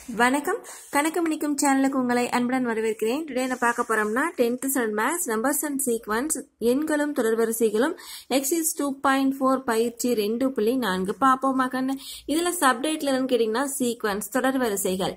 வணக்கம் கணக்கமணிக்கும் சேனலுக்கு உங்களை அன்புடன் வரவேற்கிறேன் டுடே நான் பார்க்க போறோம்னா tenth standard maths numbers and sequence எண்களும் தொடர்வரிசைகளும் எக்ஸிஸ் டூ பாயிண்ட் ஃபோர் பயிற்சி ரெண்டு புள்ளி நான்கு பார்ப்போமா கண்ணு இதுல சப்டேட்ல என்னன்னு கேட்டீங்கன்னா சீக்வன்ஸ் தொடர்வரிசைகள்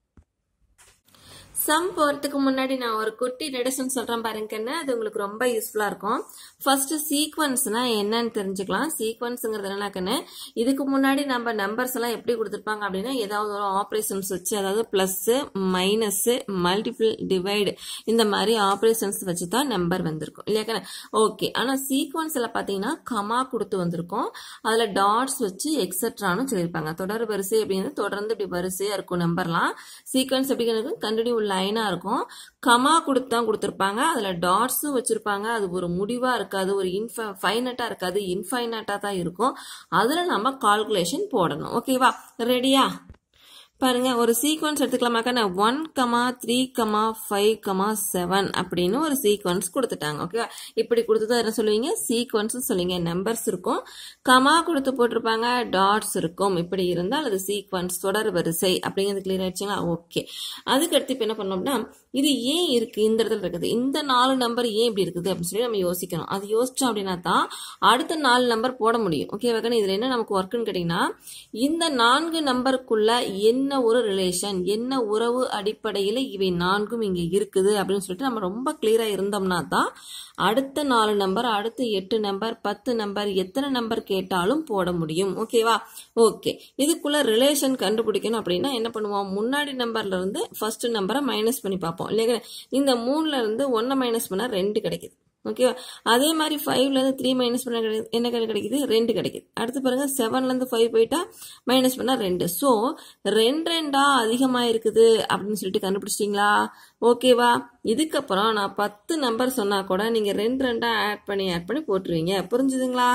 சம் போறதுக்கு முன்னாடி நான் ஒரு குட்டி ரிடக்ஷன் சொல்றேன் பாருங்கன்னு அது உங்களுக்கு ரொம்ப யூஸ்ஃபுல்லா இருக்கும் ஃபர்ஸ்ட் சீக்வன்ஸ்னா என்னன்னு தெரிஞ்சுக்கலாம் சீக்வன்ஸ்ங்கிறது என்னக்கன்னு இதுக்கு முன்னாடி நம்ம நம்பர்ஸ் எல்லாம் எப்படி கொடுத்துருப்பாங்க அப்படின்னா ஏதாவது ஒரு ஆப்ரேஷன்ஸ் வச்சு அதாவது பிளஸ் மைனஸ் மல்டிபிள் டிவைடு இந்த மாதிரி ஆப்ரேஷன்ஸ் வச்சு தான் நம்பர் வந்திருக்கும் இல்லையா ஓகே ஆனா சீக்வன்ஸ்ல பாத்தீங்கன்னா கமா கொடுத்து வந்திருக்கும் அதுல டாட்ஸ் வச்சு எக்ஸட்ரான்னு சொல்லியிருப்பாங்க தொடர் வரிசை அப்படிங்கிறது தொடர்ந்து இப்படி வரிசையா இருக்கும் நம்பர்லாம் சீக்வன்ஸ் அப்படிங்கிறது கண்டினியூ லைனா இருக்கும் கமா கொடுத்து தான் கொடுத்துருப்பாங்க அதுல டாட்ஸும் வச்சிருப்பாங்க அது ஒரு முடிவா இருக்காது ஒரு இன்ஃப ஃபைனட்டா இருக்காது இன்ஃபைனட்டா தான் இருக்கும் அதுல நம்ம கால்குலேஷன் போடணும் ஓகேவா ரெடியா பாருங்க ஒரு சீக்வன்ஸ் எடுத்துக்கலாமாக்கா one comma three comma five comma seven அப்படின்னு ஒரு சீக்வன்ஸ் கொடுத்துட்டாங்க ஓகேவா இப்படி கொடுத்தது என்ன சொல்லுவீங்க சீக்வன்ஸ் சொல்லுவீங்க நம்பர்ஸ் இருக்கும் கமா கொடுத்து போட்டிருப்பாங்க டாட்ஸ் இருக்கும் இப்படி இருந்தால் அது சீக்வன்ஸ் தொடர் வரிசை அப்படிங்கிறது கிளியர் ஆயிடுச்சுங்களா ஓகே அதுக்கு அடுத்து இப்போ என்ன பண்ணோம்னா இது ஏன் இருக்கு இந்த இடத்துல இருக்குது இந்த நாலு நம்பர் ஏன் இப்படி இருக்குது அப்படின்னு சொல்லி நம்ம யோசிக்கணும் அது யோசிச்சோம் அப்படின்னா தான் அடுத்த நாலு நம்பர் போட முடியும் ஓகே வகன இதுல என்ன நமக்கு ஒர்க்குன்னு கேட்டீங்கன்னா இந்த நான்கு நம்பருக்குள்ள என்ன ஒரு ரிலேஷன் என்ன உறவு அடிப்படையில் இவை நான்கும் இங்க இருக்குது அப்படின்னு சொல்லிட்டு நம்ம ரொம்ப கிளியரா இருந்தோம்னா தான் அடுத்த நாலு நம்பர் அடுத்த எட்டு நம்பர் பத்து நம்பர் எத்தனை நம்பர் கேட்டாலும் போட முடியும் ஓகேவா ஓகே இதுக்குள்ள ரிலேஷன் கண்டுபிடிக்கணும் அப்படின்னா என்ன பண்ணுவோம் முன்னாடி நம்பர்ல இருந்து ஃபர்ஸ்ட் நம்பரை மைனஸ் பண்ணி பார்ப்போம் இல்லையா இந்த மூணுல இருந்து ஒன்னை மைனஸ் பண்ணா ரெண்டு கிடைக்குது ஓகேவா அதே மாதிரி ஃபைவ்ல இருந்து த்ரீ மைனஸ் பண்ண கிடை- என்ன கிடைக்குது ரெண்டு கிடைக்குது அடுத்து பாருங்க செவன்ல இருந்து ஃபைவ் போயிட்டா மைனஸ் பண்ணா ரெண்டு ஸோ ரெண்டு ரெண்டா அதிகமா இருக்குது அப்படின்னு சொல்லிட்டு கண்டுபிடிச்சிட்டீங்களா ஓகேவா இதுக்கப்புறம் நான் பத்து நம்பர் சொன்னா கூட நீங்க ரெண்டு ரெண்டா ஆட் பண்ணி ஆட் பண்ணி போட்டுருவீங்க புரிஞ்சுதுங்களா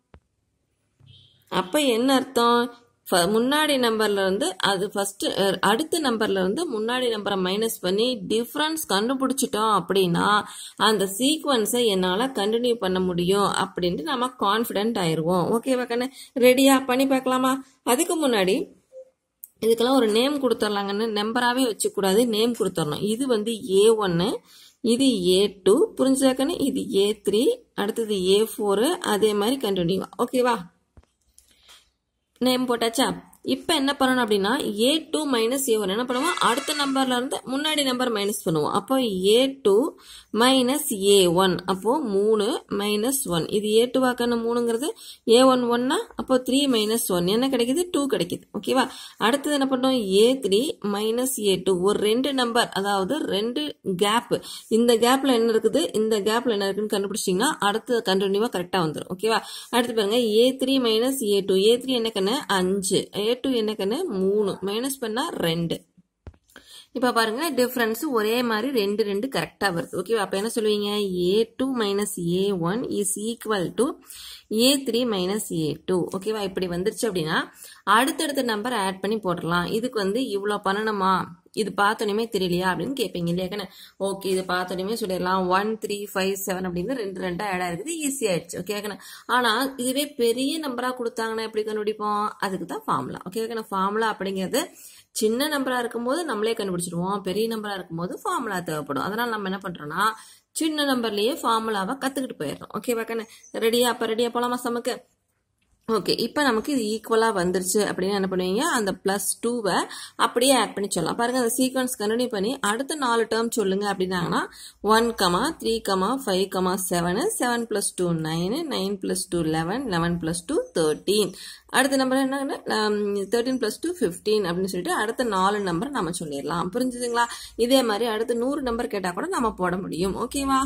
அப்ப என்ன அர்த்தம் ஃப- முன்னாடி நம்பர்ல இருந்து அது ஃபர்ஸ்ட் அடுத்த நம்பர்ல இருந்து முன்னாடி நம்பரை மைனஸ் பண்ணி டிஃபரன்ஸ் கண்டுபிடிச்சிட்டோம் அப்படின்னா அந்த சீக்வன்ஸை என்னால கண்டினியூ பண்ண முடியும் அப்படின்ட்டு நம்ம கான்ஃபிடென்ட் ஆயிருவோம் ஓகேவா கண்ணு ரெடியா பண்ணி பார்க்கலாமா அதுக்கு முன்னாடி இதுக்கெல்லாம் ஒரு நேம் கொடுத்துர்லாங்கன்னு நம்பராகவே வச்சுக்கூடாது நேம் கொடுத்துடணும் இது வந்து ஏ ஒன்று இது ஏ டூ புரிஞ்சுதாக்கன்னு இது ஏ த்ரீ அடுத்தது ஏ ஃபோரு அதே மாதிரி கண்டினியூவா ஓகேவா நேம் போட்டாச்சா இப்போ என்ன பண்ணணும் அப்படின்னா a two minus a one என்ன பண்ணுவோம் அடுத்த நம்பர்ல இருந்து முன்னாடி நம்பர் மைனஸ் பண்ணுவோம் அப்போ a two minus a one அப்போ மூணு மைனஸ் ஒன் இது ஏ டூ வாக்கான மூணுங்கிறது ஏ ஒன் ஒன்னா அப்போ த்ரீ மைனஸ் ஒன் என்ன கிடைக்குது டூ கிடைக்குது ஓகேவா அடுத்தது என்ன பண்ணோம் a three minus a two ஒரு ரெண்டு நம்பர் அதாவது ரெண்டு கேப் இந்த கேப்ல என்ன இருக்குது இந்த கேப்ல என்ன இருக்குன்னு கண்டுபிடிச்சிங்கன்னா அடுத்து கண்டினியூவா கரெக்டா வந்துடும் ஓகேவா அடுத்து பாருங்க a three minus a two A three என்ன கண்ணு அஞ்சு ஏ டூ என்ன கண்ணு மூணு மைனஸ் பண்ணா ரெண்டு இப்போ பாருங்க டிஃபரன்ஸ் ஒரே மாதிரி ரெண்டு ரெண்டு கரெக்டாக வருது ஓகேவா அப்போ என்ன சொல்லுவீங்க a two minus a one is equal to a three minus a two ஓகேவா இப்படி வந்துருச்சு அப்படின்னா அடுத்தடுத்த நம்பர் ஆட் பண்ணி போட்டுடலாம் இதுக்கு வந்து இவ்வளோ பண்ணணுமா இது பார்த்தோன்னே தெரியலையா அப்படின்னு கேட்பீங்க இல்லையா கண்ணு ஓகே இது பார்த்தோன்னே சொல்லிடலாம் ஒன் த்ரீ ஃபைவ் செவன் அப்படின்னு ரெண்டு ரெண்டா ஆட் ஆயிருக்குது ஈஸி ஆயிடுச்சு ஓகே கண்ணு ஆனால் இதுவே பெரிய நம்பரா கொடுத்தாங்கன்னா எப்படி கண்டுபிடிப்போம் அதுக்கு தான் ஃபார்முலா ஓகே கண்ணு ஃபார்முலா அப்படிங்கிறது சின்ன நம்பரா இருக்கும்போது நம்மளே கண்டுபிடிச்சிருவோம் பெரிய நம்பரா இருக்கும்போது ஃபார்முலா தேவைப்படும் அதனால நம்ம என்ன பண்றோம்னா சின்ன நம்பர்லயே ஃபார்முலாவை கத்துக்கிட்டு போயிடுறோம் ஓகேவா கண்ணு ரெடியா அப்ப ரெடியா போலாமா சமக்கு ஓகே இப்போ நமக்கு இது ஈக்குவலாக வந்துருச்சு அப்படின்னு என்ன பண்ணுவீங்க அந்த ப்ளஸ் டூவை அப்படியே ஆட் பண்ணி சொல்லலாம் பாருங்க அந்த சீக்வன்ஸ் கண்டினியூ பண்ணி அடுத்த நாலு டேர்ம் சொல்லுங்க அப்படின்னாங்கன்னா one comma three comma five comma seven seven plus two nine nine plus two eleven eleven plus two thirteen அடுத்த நம்பர் என்ன தேர்ட்டீன் ப்ளஸ் டூ ஃபிஃப்டீன் அப்படின்னு சொல்லிட்டு அடுத்த நாலு நம்பர் நம்ம சொல்லிடலாம் புரிஞ்சுதுங்களா இதே மாதிரி அடுத்த நூறு நம்பர் கேட்டால் கூட நம்ம போட முடியும் ஓகேவா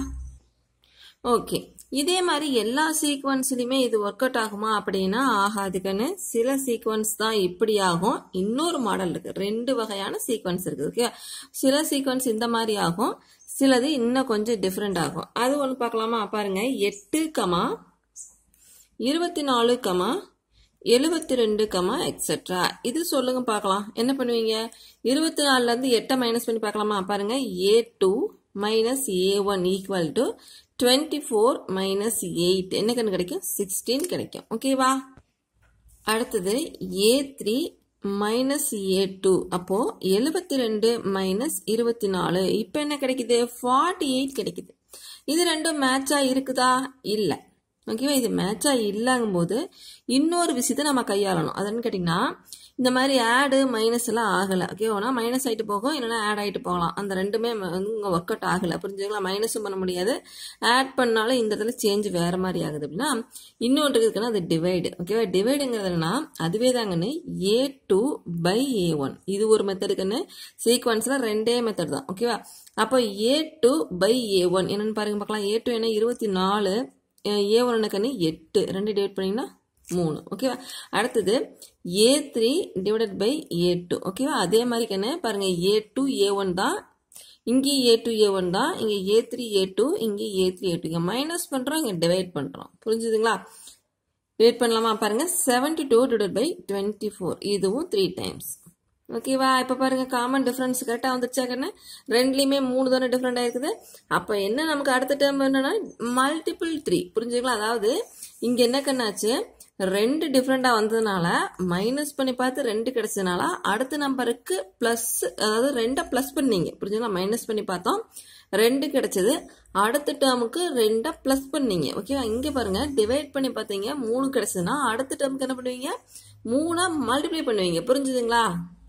ஓகே இதே மாதிரி எல்லா சீக்வன்ஸ்லையுமே இது ஒர்க் அவுட் ஆகுமா அப்படின்னா ஆகாதுக்குன்னு சில சீக்வன்ஸ் தான் இப்படி ஆகும் இன்னொரு மாடல் இருக்கு ரெண்டு வகையான சீக்வன்ஸ் இருக்குது ஓகே சில சீக்வன்ஸ் இந்த மாதிரி ஆகும் சிலது இன்னும் கொஞ்சம் டிஃப்ரெண்ட் ஆகும் அது ஒன்று பார்க்கலாமா பாருங்க எட்டு கமா இருபத்தி நாலு கமா எழுபத்தி ரெண்டு கமா எக்ஸெட்ரா இது சொல்லுங்க பார்க்கலாம் என்ன பண்ணுவீங்க இருபத்தி நாலுல இருந்து எட்டை மைனஸ் பண்ணி பார்க்கலாமா பாருங்க a two minus a one equal to twenty four minus eight என்ன கண்ணு கிடைக்கும் சிக்ஸ்டீன் கிடைக்கும் ஓகேவா அடுத்தது a three minus a two அப்போ எழுபத்தி ரெண்டு மைனஸ் இருபத்தி நாலு இப்போ என்ன கிடைக்குது ஃபார்ட்டி எயிட் கிடைக்குது இது ரெண்டும் மேட்சா இருக்குதா இல்லை ஓகேவா இது மேட்சா இல்லங்கும் போது இன்னொரு விஷயத்தை நம்ம கையாளணும் அதுன்னு கேட்டிங்கன்னா இந்த மாதிரி ஆடு மைனஸ் எல்லாம் ஆகலை ஓகேவானா மைனஸ் ஆகிட்டு போகும் இல்லைனா ஆட் ஆகிட்டு போகலாம் அந்த ரெண்டுமே வந்து இங்கே ஒர்க் அவுட் ஆகலை புரிஞ்சுங்களா மைனஸும் பண்ண முடியாது ஆட் பண்ணாலும் இந்த இடத்துல சேஞ்ச் வேறு மாதிரி ஆகுது அப்படின்னா இன்னொன்று இருக்குன்னா அது டிவைடு ஓகேவா டிவைடுங்கிறது என்னன்னா அதுவே தாங்கன்னு a two by a one இது ஒரு மெத்தடுக்குன்னு சீக்வன்ஸில் ரெண்டே மெத்தட் தான் ஓகேவா அப்போ a two by a one என்னென்னு பாருங்க பார்க்கலாம் ஏ டூ என்ன இருபத்தி நாலு ஏ ஒன்னுக்குன்னு எட்டு ரெண்டு டிவைட் பண்ணிங்கன்னா மூணு ஓகேவா அடுத்தது a three divided by a two ஓகேவா அதே மாதிரி கண்ணு பாருங்க ஏ டூ ஏ ஒன் தான் இங்கே ஏ டூ ஏ ஒன் தான் இங்கே ஏ த்ரீ ஏ டூ இங்கே ஏ த்ரீ ஏ டூ இங்கே மைனஸ் பண்ணுறோம் இங்கே டிவைட் பண்ணுறோம் புரிஞ்சுதுங்களா டிவைட் பண்ணலாமா பாருங்க seventy two divide by twenty four இதுவும் த்ரீ டைம்ஸ் ஓகேவா இப்போ பாருங்க காமன் டிஃப்ரென்ஸ் கரெக்டாக வந்துருச்சா கண்ணு ரெண்டுலேயுமே மூணு தானே டிஃப்ரெண்ட் ஆயிருக்குது அப்போ என்ன நமக்கு அடுத்த டேர்ம் என்னன்னா மல்டிபிள் த்ரீ புரிஞ்சுக்கலாம் அதாவது இங்கே என்ன கண்ணாச்சு ரெண்டு டிஃப்ரெண்டாக வந்ததுனால மைனஸ் பண்ணி பார்த்து ரெண்டு கிடைச்சதுனால அடுத்த நம்பருக்கு ப்ளஸ் அதாவது ரெண்டை ப்ளஸ் பண்ணீங்க புரிஞ்சுங்களா மைனஸ் பண்ணி பார்த்தோம் ரெண்டு கிடைச்சது அடுத்த டேர்முக்கு ரெண்டை ப்ளஸ் பண்ணீங்க ஓகேவா இங்கே பாருங்க டிவைட் பண்ணி பார்த்தீங்க மூணு கிடைச்சதுன்னா அடுத்த டேர்முக்கு என்ன பண்ணுவீங்க மூணா மல்டிப்ளை பண்ணுவீங்க புரிஞ்சுதுங்களா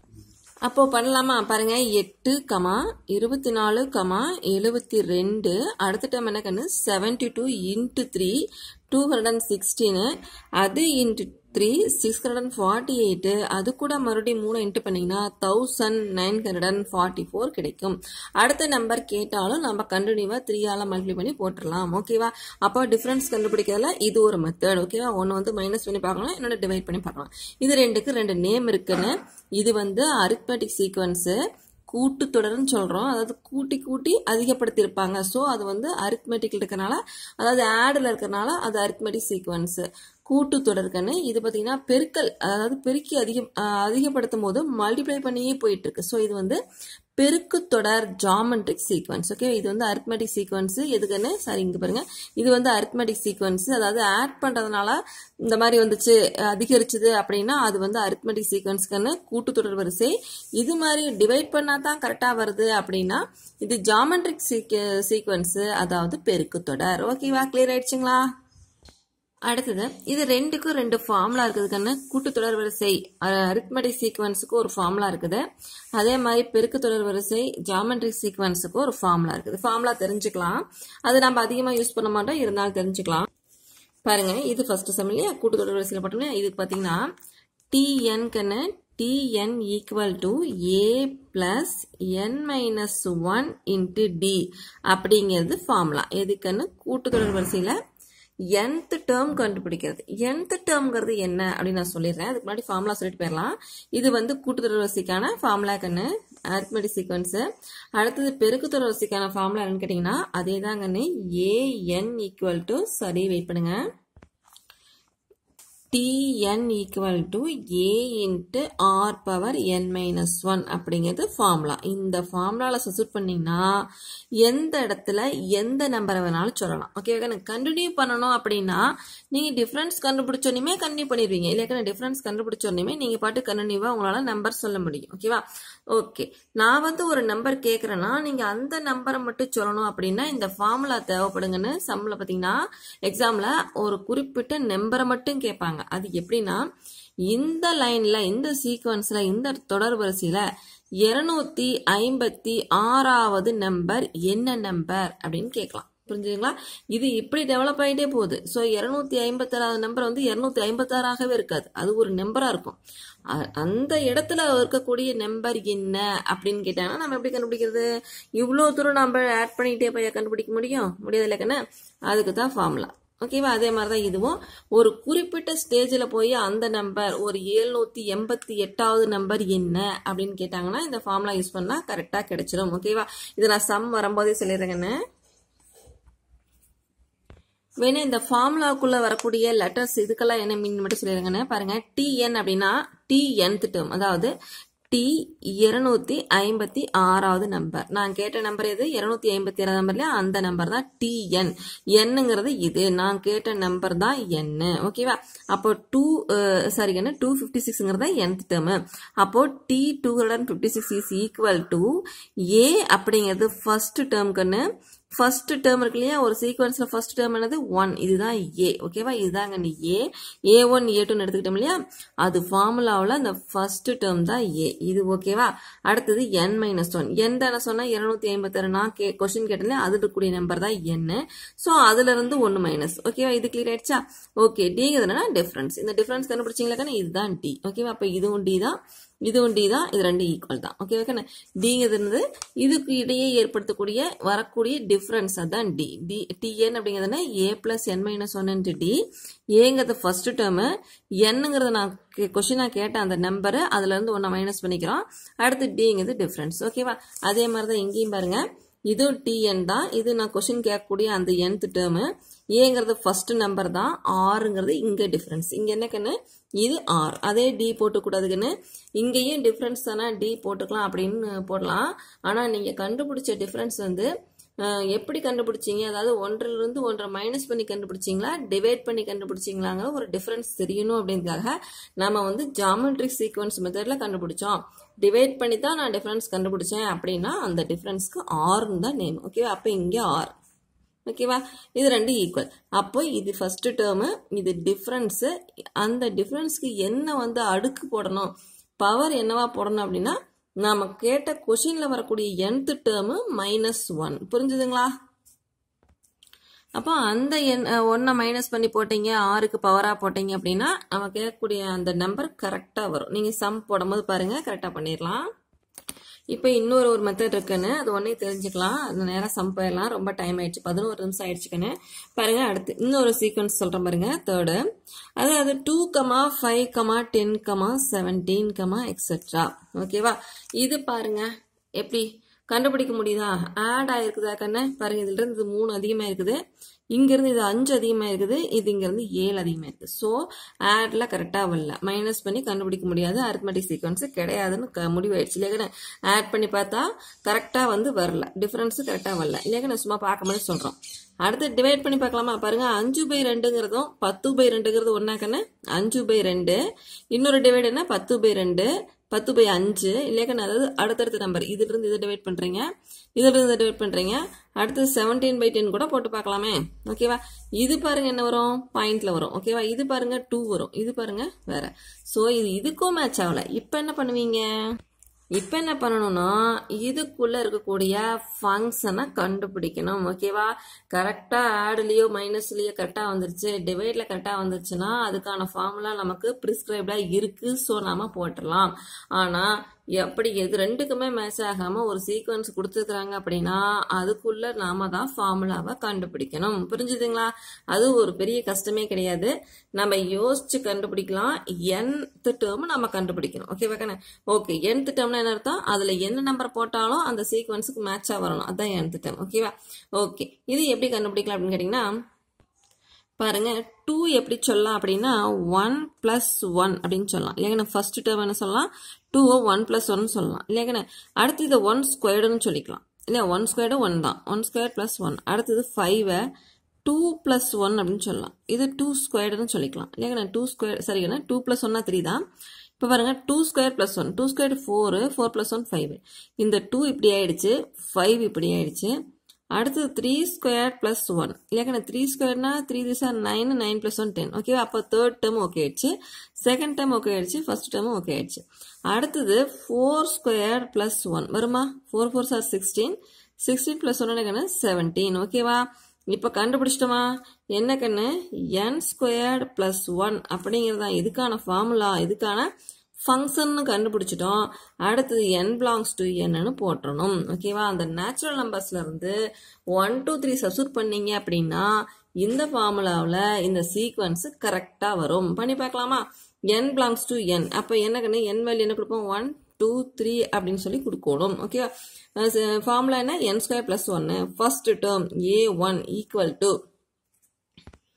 அப்போ பண்ணலாமா பாருங்க எட்டு கமா இருபத்தி நாலு கமா எழுபத்தி ரெண்டு அடுத்த டைம் என்ன கண்ணு seventy two into three two hundred and sixteen அது into three six hundred and forty eight அது கூட மறுபடியும் மூணு இன்ட்டு பண்ணிங்கன்னா thousand nine hundred and forty four கிடைக்கும் அடுத்த நம்பர் கேட்டாலும் நம்ம கண்டினியூவாக த்ரீயால் மல்டிப்ளை பண்ணி போட்டுடலாம் ஓகேவா அப்போ டிஃப்ரென்ஸ் கண்டுபிடிக்கிறதுல இது ஒரு மெத்தட் ஓகேவா ஒன்று வந்து மைனஸ் பண்ணி பார்க்கலாம் இன்னொன்று டிவைட் பண்ணி பார்க்கலாம் இது ரெண்டுக்கு ரெண்டு நேம் இருக்குன்னு இது வந்து அரித்மெட்டிக் சீக்வன்ஸு கூட்டு தொடர்னு சொல்கிறோம் அதாவது கூட்டி கூட்டி அதிகப்படுத்தியிருப்பாங்க ஸோ அது வந்து அரித்மெட்டிக் இருக்கனால அதாவது ஆடில் இருக்கிறனால அது அரித்மெட்டிக் சீக்வன்ஸு கூட்டு தொடர்கன்னு இது பார்த்தீங்கன்னா பெருக்கல் அதாவது பெருக்கி அதிகம் அதிகப்படுத்தும் போது மல்டிப்ளை பண்ணியே போயிட்டு இருக்கு ஸோ இது வந்து பெருக்கு தொடர் ஜாமெட்ரிக் சீக்வன்ஸ் ஓகே இது வந்து அரித்மெட்டிக் சீக்வன்ஸ் எதுக்குன்னு சாரி இங்க பாருங்க இது வந்து அரித்மெட்டிக் சீக்வன்ஸ் அதாவது ஆட் பண்றதுனால இந்த மாதிரி வந்துச்சு அதிகரிச்சுது அப்படின்னா அது வந்து அரித்மெட்டிக் சீக்வன்ஸ்க்குன்னு கூட்டு தொடர் வரிசை இது மாதிரி டிவைட் பண்ணா தான் கரெக்டா வருது அப்படின்னா இது ஜாமெட்ரிக் சீக்வன்ஸ் அதாவது பெருக்கு தொடர் ஓகேவா கிளியர் ஆயிடுச்சுங்களா அடுத்தது இது ரெண்டுக்கும் ரெண்டு ஃபார்முலா இருக்குதுக்கான கூட்டு தொடர் வரிசை அரித்மெட்டிக் சீக்வன்ஸுக்கு ஒரு ஃபார்முலா இருக்குது அதே மாதிரி பெருக்கு தொடர் வரிசை ஜாமெட்ரிக் சீக்வன்ஸுக்கு ஒரு ஃபார்முலா இருக்குது ஃபார்முலா தெரிஞ்சுக்கலாம் அது நம்ம அதிகமாக யூஸ் பண்ண மாட்டோம் இருந்தாலும் தெரிஞ்சுக்கலாம் பாருங்க இது ஃபர்ஸ்ட் சம் இல்லையா கூட்டு தொடர் வரிசையில் பார்த்தோம்னா இதுக்கு பார்த்தீங்கன்னா டிஎன் கண்ணு t n equal to a plus n minus one into d அப்படிங்கிறது ஃபார்முலா எதுக்குன்னு கூட்டுத்தொடர் வரிசையில் nth டேர்ம் கண்டுபிடிக்கிறது nth டேர்ம்ங்கிறது என்ன அப்படின்னு நான் சொல்லிடுறேன் அதுக்கு முன்னாடி ஃபார்முலா சொல்லிட்டு போயிடலாம் இது வந்து கூட்டுத்தொடர் வரிசைக்கான ஃபார்முலா கண்ணு அரித்மெட்டிக் சீக்வன்ஸு அடுத்தது பெருக்குத்தொடர் வரிசைக்கான ஃபார்முலா என்னன்னு கேட்டிங்கன்னா அதே தான் கண்ணு ஏஎன் ஈக்குவல் டு சரி வெயிட் பண்ணுங்க tn equal to a into r power n minus 1 அப்படிங்கிறது ஃபார்முலா இந்த ஃபார்முலாவில் சப்ஸ்டியூட் பண்ணிங்கன்னா எந்த இடத்துல எந்த நம்பரை வேணாலும் சொல்லலாம் ஓகே எனக்கு கண்டினியூ பண்ணணும் அப்படின்னா நீங்கள் டிஃப்ரென்ஸ் கண்டுபிடிச்சோன்னே கண்டினியூ பண்ணிடுவீங்க இல்லையா டிஃப்ரென்ஸ் கண்டுபிடிச்சோன்னே நீங்கள் பாட்டு கண்டினியூவாக உங்களால் நம்பர் சொல்ல முடியும் ஓகேவா ஓகே நான் வந்து ஒரு நம்பர் கேட்குறேன்னா நீங்கள் அந்த நம்பரை மட்டும் சொல்லணும் அப்படின்னா இந்த ஃபார்முலா தேவைப்படுங்கன்னு சம்மில் பார்த்தீங்கன்னா எக்ஸாமில் ஒரு குறிப்பிட்ட நம்பரை மட்டும் கேட்பாங்க அது எப்படின்னா இந்த லைன்ல இந்த சீக்வன்ஸ்ல இந்த தொடர் வரிசையில இருநூத்தி ஐம்பத்தி ஆறாவது நம்பர் என்ன நம்பர் அப்படின்னு கேட்கலாம் புரிஞ்சுங்களா இது இப்படி டெவலப் ஆகிட்டே போகுது ஸோ இரநூத்தி ஐம்பத்தாறாவது நம்பர் வந்து இரநூத்தி ஐம்பத்தாறாகவே இருக்காது அது ஒரு நம்பராக இருக்கும் அந்த இடத்துல இருக்கக்கூடிய நம்பர் என்ன அப்படின்னு கேட்டாங்கன்னா நம்ம எப்படி கண்டுபிடிக்கிறது இவ்வளோ தூரம் நம்ம ஆட் பண்ணிக்கிட்டே போய் கண்டுபிடிக்க முடியும் முடியாது இல்லைக்கண்ணே அதுக்கு தான் ஃபார்முலா ஓகேவா அதே மாதிரி தான் இதுவும் ஒரு குறிப்பிட்ட ஸ்டேஜில் போய் அந்த நம்பர் ஒரு ஏழ்நூற்றி எண்பத்தி எட்டாவது நம்பர் என்ன அப்படின்னு கேட்டாங்கன்னா இந்த ஃபார்முலா யூஸ் பண்ணால் கரெக்டாக கிடைச்சிடும் ஓகேவா இது நான் சம் வரும்போதே சொல்லிடுறேங்கண்ணே வேணா இந்த ஃபார்முலாக்குள்ள வரக்கூடிய லெட்டர்ஸ் இதுக்கெல்லாம் என்ன மீன் மட்டும் சொல்லிடுங்கண்ணே பாருங்க டிஎன் அப்படின்னா டிஎன்த் டேர்ம் அதாவது டி இருநூத்தி ஐம்பத்தி ஆறாவது நம்பர் நான் கேட்ட நம்பர் எது இருநூத்தி ஐம்பத்தி ஆறாவது நம்பர்ல அந்த நம்பர் தான் டிஎன் என்னங்கிறது இது நான் கேட்ட நம்பர் தான் என்ன ஓகேவா அப்போ டூ சாரி என்ன டூ ஃபிஃப்டி சிக்ஸ்ங்கிறது nth டேர்ம் அப்போ t two hundred fifty six is equal to a அப்படிங்கிறது ஃபர்ஸ்ட் டேர்ம்க்குன்னு ஃபர்ஸ்ட் டேர்ம் இருக்கு இல்லையா ஒரு சீக்வன்ஸ்ல ஃபர்ஸ்ட் டேர்ம் என்னது ஒன் இதுதான் ஏ ஓகேவா இதுதாங்க நீ ஏ ஏ ஒன் ஏ டூன்னு எடுத்துக்கிட்டோம் இல்லையா அது ஃபார்முலாவில் அந்த ஃபர்ஸ்ட் டேர்ம் தான் ஏ இது ஓகேவா அடுத்தது என் மைனஸ் ஒன் என் தானே சொன்னா இருநூத்தி ஐம்பத்தாறு நான் கே கொஸ்டின் கேட்டேன் அது இருக்கக்கூடிய நம்பர் தான் என் ஸோ அதுல இருந்து ஒன்று மைனஸ் ஓகேவா இது கிளியர் ஆயிடுச்சா ஓகே டிங்கிறது என்னன்னா டிஃபரன்ஸ் இந்த டிஃபரன்ஸ் கண்டுபிடிச்சிங்களா இதுதான் டி ஓகேவா அப்போ இதுவும் டி தான் இதுவும் டி தான் இது ரெண்டு ஈக்குவல் தான் ஓகே ஓகே டிங்கிறது இதுக்கு இடையே ஏற்படுத்தக்கூடிய வரக்கூடிய டிஃபரன்ஸ் அதான் டி டி டிஎன் அப்படிங்கிறது a plus n minus one into d ஏங்கிறது ஃபர்ஸ்ட் டேர்மு என்னங்கிறத நான் கொஷினாக கேட்ட அந்த நம்பரு அதுல இருந்து ஒன்றை மைனஸ் பண்ணிக்கிறோம் அடுத்து டிங்கிறது டிஃபரன்ஸ் ஓகேவா அதே மாதிரி தான் இங்கேயும் பாருங்க இதுவும் டிஎன் தான் இது நான் கொஷின் கேட்கக்கூடிய அந்த nth டேர்மு ஏங்கிறது ஃபர்ஸ்ட் நம்பர் தான் ஆறுங்கிறது இங்கே டிஃப்ரென்ஸ் இங்கே என்ன கண்ணு இது ஆர் அதே டி போட்டுக்கூடாதுக்குன்னு இங்கேயும் டிஃப்ரென்ஸ் தானே டி போட்டுக்கலாம் அப்படின்னு போடலாம் ஆனால் நீங்கள் கண்டுபிடிச்ச டிஃப்ரென்ஸ் வந்து அஹ், எப்படி கண்டுபிடிச்சீங்க அதாவது ஒன்றிலிருந்து ஒன்றை மைனஸ் பண்ணி கண்டுபிடிச்சிங்களா டிவைட் பண்ணி கண்டுபிடிச்சிங்களாங்கிற ஒரு டிஃப்ரென்ஸ் தெரியணும் அப்படின்றதுக்காக நம்ம வந்து ஜாமெட்ரிக் சீக்வன்ஸ் மெத்தடில் கண்டுபிடிச்சோம் டிவைட் பண்ணி தான் நான் டிஃப்ரென்ஸ் கண்டுபிடிச்சேன் அப்படின்னா அந்த டிஃப்ரென்ஸ்க்கு ஆர்னு தான் நேம் ஓகேவா அப்போ இங்கே ஆர் ஓகேவா இது ரெண்டு ஈக்குவல் அப்போ இது ஃபர்ஸ்ட் டேர்மு இது டிஃப்ரென்ஸு அந்த டிஃப்ரென்ஸ்க்கு என்ன வந்து அடுக்கு போடணும் பவர் என்னவா போடணும் அப்படின்னா நாம கேட்ட கொஷின்ல வரக்கூடிய nth டேர்மு மைனஸ் ஒன் புரிஞ்சுதுங்களா அப்போ அந்த எண் ஒன்றை மைனஸ் பண்ணி போட்டீங்க ஆறுக்கு பவராக போட்டீங்க அப்படின்னா நம்ம கேட்கக்கூடிய அந்த நம்பர் கரெக்டாக வரும் நீங்கள் சம் போடும்போது பாருங்க கரெக்டாக பண்ணிடலாம் இப்போ இன்னொரு ஒரு மெத்தட் இருக்குன்னு அது ஒன்றே தெரிஞ்சுக்கலாம் அது நேராக சம் போயிடலாம் ரொம்ப டைம் ஆயிடுச்சு பதினோரு நிமிஷம் ஆயிடுச்சுக்கன்னு பாருங்க அடுத்து இன்னொரு சீக்வன்ஸ் சொல்கிறேன் பாருங்க தேர்டு அதாவது two comma five comma ten comma seventeen comma etcetera ஓகேவா இது பாருங்க எப்படி கண்டுபிடிக்க முடியுதா ஆட் ஆயிருக்குதா கண்ணு பாருங்க இதுல இருந்து இது மூணு அதிகமா இருக்குது இங்கிருந்து இது அஞ்சு அதிகமா இருக்குது இது இங்கிருந்து ஏழு அதிகமா இருக்கு ஸோ ஆட்ல கரெக்டா வரல மைனஸ் பண்ணி கண்டுபிடிக்க முடியாது அரித்மெட்டிக் சீக்வன்ஸ் கிடையாதுன்னு க- முடிவாயிடுச்சு இல்லையா ஆட் பண்ணி பார்த்தா கரெக்டா வந்து வரல டிஃபரன்ஸ் கரெக்டா வரல இல்லையா சும்மா பார்க்கும்போது சொல்றோம் அடுத்து டிவைட் பண்ணி பார்க்கலாமா பாருங்க அஞ்சு பை ரெண்டுங்கிறதும் பத்து பை ரெண்டுங்கிறது ஒன்னா கண்ணு அஞ்சு பை ரெண்டு இன்னொரு டிவைட் என்ன பத்து பை ரெண்டு பத்து பை அஞ்சு இல்லையா அதாவது அடுத்தடுத்த நம்பர் இதுல இருந்து இதை டிவைட் பண்றீங்க இதுல இருந்து இதை டிவைட் பண்றீங்க அடுத்து செவன்டீன் பை டென் கூட போட்டு பார்க்கலாமே ஓகேவா இது பாருங்க என்ன வரும் பாயிண்ட்ல வரும் ஓகேவா இது பாருங்க டூ வரும் இது பாருங்க வேற ஸோ இது இதுக்கும் மேட்ச் ஆகல இப்போ என்ன பண்ணுவீங்க இப்போ என்ன பண்ணணும்னா இதுக்குள்ள இருக்கக்கூடிய ஃபங்க்ஷனை கண்டுபிடிக்கணும் ஓகேவா கரெக்டாக ஆடுலேயோ மைனஸ்லேயோ கரெக்டாக வந்துருச்சு டிவைடில் கரெக்டாக வந்துருச்சுன்னா அதுக்கான ஃபார்முலா நமக்கு ப்ரிஸ்கிரைப்டாக இருக்கு ஸோ நாம போட்டுடலாம் ஆனால் எப்படி எது ரெண்டுக்குமே மேட்ச் ஆகாம ஒரு சீக்வன்ஸ் கொடுத்துருக்குறாங்க அப்படின்னா அதுக்குள்ள நாம தான் ஃபார்முலாவை கண்டுபிடிக்கணும் புரிஞ்சுதுங்களா அது ஒரு பெரிய கஷ்டமே கிடையாது நம்ம யோசிச்சு கண்டுபிடிக்கலாம் nth டேர்ம் நம்ம கண்டுபிடிக்கணும் ஓகேவா கண்ணே ஓகே nth டேர்ம்னா என்ன அர்த்தம் அதுல என்ன நம்பர் போட்டாலும் அந்த சீக்வன்ஸுக்கு மேட்சா வரணும் அதான் nth டேர்ம் ஓகேவா ஓகே இது எப்படி கண்டுபிடிக்கலாம் அப்படின்னு கேட்டிங்கன்னா பாருங்க டூ எப்படி சொல்லலாம் அப்படின்னா ஒன் பிளஸ் ஒன் அப்படின்னு சொல்லலாம் இல்லைங்கண்ணா ஃபர்ஸ்ட் டேர்ம் என்ன சொல்லலாம் டூ ஒன் பிளஸ் ஒன் சொல்லலாம் இல்லைங்கண்ணா அடுத்து இதை ஒன் ஸ்கொயர்டுன்னு சொல்லிக்கலாம் இல்லையா ஒன் ஸ்கொயர்டு ஒன் தான் ஒன் ஸ்கொயர் பிளஸ் ஒன் அடுத்தது ஃபைவை டூ பிளஸ் ஒன் அப்படின்னு சொல்லலாம் இது டூ ஸ்கொயர்டுன்னு சொல்லிக்கலாம் இல்லைங்கண்ணா டூ ஸ்கொயர் சரிங்கண்ணா டூ பிளஸ் ஒன்னா த்ரீ தான் இப்போ பாருங்க two square plus one two square four four plus one five இந்த டூ இப்படி ஆயிடுச்சு ஃபைவ் இப்படி ஆயிடுச்சு அடுத்தது த்ரீ ஸ்கொயர் பிளஸ் ஒன் இல்லையா த்ரீ ஸ்கொயர்னா three this are nine nine plus one ten ஓகேவா அப்போ தேர்ட் டேர்ம் ஓகே ஆயிடுச்சு செகண்ட் டேர்ம் ஓகே ஆயிடுச்சு ஃபர்ஸ்ட் டேர்மும் ஓகே ஆயிடுச்சு அடுத்தது ஃபோர் ஸ்கொயர் பிளஸ் ஒன் வருமா four four sir sixteen sixteen plus one கண்ணு செவன்டீன் ஓகேவா இப்போ கண்டுபிடிச்சிட்டோமா என்ன கண்ணு என் ஸ்கொயர்டு பிளஸ் ஒன் அப்படிங்கிறது தான் இதுக்கான ஃபார்முலா இதுக்கான ஃபங்க்ஷன் கண்டுபிடிச்சிட்டோம் அடுத்தது என் பிலாங்ஸ் டு என்னன்னு போட்டுறணும் ஓகேவா அந்த நேச்சுரல் நம்பர்ஸ்ல இருந்து ஒன் டூ த்ரீ சப்ஸ்டியூட் பண்ணீங்க அப்படின்னா இந்த ஃபார்முலாவில் இந்த சீக்வன்ஸ் கரெக்டாக வரும் பண்ணி பார்க்கலாமா என் பிலாங்ஸ் டு என் அப்போ என்ன கண்ணு என் வேல்யூ என்ன கொடுப்போம் ஒன் டூ த்ரீ அப்படின்னு சொல்லி கொடுக்கணும் ஓகேவா ஃபார்முலா என்ன என் ஸ்கொயர் பிளஸ் ஒன்னு first term a one equal to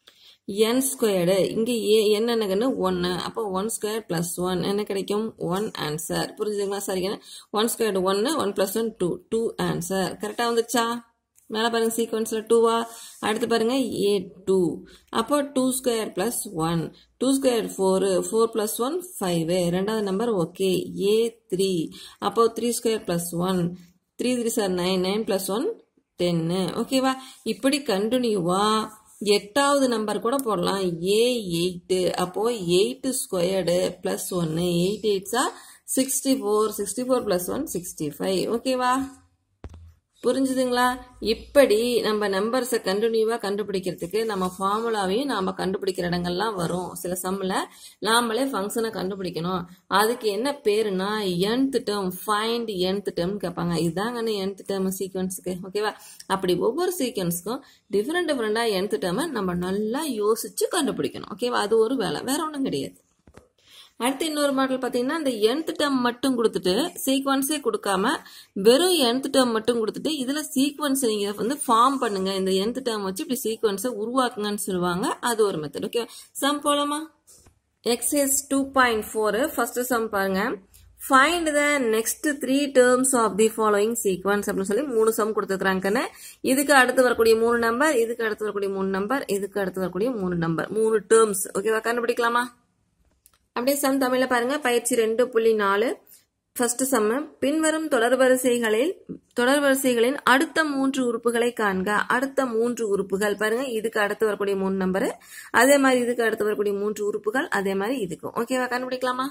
n squared இங்கே ஏ என்னன்னு ஒன்று அப்போ ஒன் ஸ்கொயர் ப்ளஸ் ஒன் என்ன கிடைக்கும் ஒன் ஆன்சர் புரிஞ்சுதுங்களா சரிங்க ஒன் ஸ்கொயர்டு ஒன்று one plus one two two answer கரெக்டாக வந்துச்சா மேலே பாருங்க சீக்வன்ஸில் டூவா அடுத்து பாருங்க ஏ டூ அப்போ two square plus one two square four four plus one five ரெண்டாவது நம்பர் ஓகே ஏ த்ரீ அப்போ three square plus one three three sir nine nine plus one ten ஓகேவா இப்படி கண்டினியூவா எட்டாவது நம்பர் கூட போடலாம் ஏ எயிட்டு அப்போ எயிட்டு ஸ்கொயர்டு ப்ளஸ் ஒன்று எயிட் எயிட்ஸா sixty four sixty four plus one sixty five ஓகேவா புரிஞ்சுதுங்களா இப்படி நம்ம நம்பர்ஸை கண்டினியூவாக கண்டுபிடிக்கிறதுக்கு நம்ம ஃபார்முலாவையும் நாம் கண்டுபிடிக்கிற இடங்கள்லாம் வரும் சில சம்மில் நாமளே ஃபங்க்ஷனை கண்டுபிடிக்கணும் அதுக்கு என்ன பேருனா nth term find nth term கேட்பாங்க இதுதாங்க என்த் டேர்ம் சீக்வன்ஸுக்கு ஓகேவா அப்படி ஒவ்வொரு சீக்வன்ஸுக்கும் டிஃப்ரெண்ட் டிஃப்ரெண்டாக என்த் டேர்மை நம்ம நல்லா யோசிச்சு கண்டுபிடிக்கணும் ஓகேவா அது ஒரு வேலை வேற ஒன்றும் கிடையாது அடுத்து இன்னொரு மாடல் பார்த்தீங்கன்னா இந்த nth டேர்ம் மட்டும் கொடுத்துட்டு சீக்வன்ஸே கொடுக்காம வெறும் nth டேர்ம் மட்டும் கொடுத்துட்டு இதில் சீக்வன்ஸ் நீங்கள் வந்து ஃபார்ம் பண்ணுங்க இந்த nth டேர்ம் வச்சு இப்படி சீக்வன்ஸை உருவாக்குங்கன்னு சொல்லுவாங்க அது ஒரு மெத்தட் ஓகே சம் போலாமா exercise two point four first sum பாருங்க find the next three terms of the following sequence அப்படின்னு சொல்லி மூணு சம் கொடுத்துருக்காங்கன்னு இதுக்கு அடுத்து வரக்கூடிய மூணு நம்பர் இதுக்கு அடுத்து வரக்கூடிய மூணு நம்பர் இதுக்கு அடுத்து வரக்கூடிய மூணு நம்பர் மூணு டேர்ம்ஸ் ஓகேவா கண்டுபிடிக்கலாமா அப்படியே சம் தமிழ்ல பாருங்க பயிற்சி ரெண்டு புள்ளி நாலு ஃபர்ஸ்ட் சம்ம பின்வரும் தொடர்வரிசைகளில் தொடர்வரிசைகளின் அடுத்த மூன்று உறுப்புகளை காண்க அடுத்த மூன்று உறுப்புகள் பாருங்க இதுக்கு அடுத்து வரக்கூடிய மூணு நம்பரு அதே மாதிரி இதுக்கு அடுத்து வரக்கூடிய மூன்று உறுப்புகள் அதே மாதிரி இதுக்கும் ஓகேவா கண்டுபிடிக்கலாமா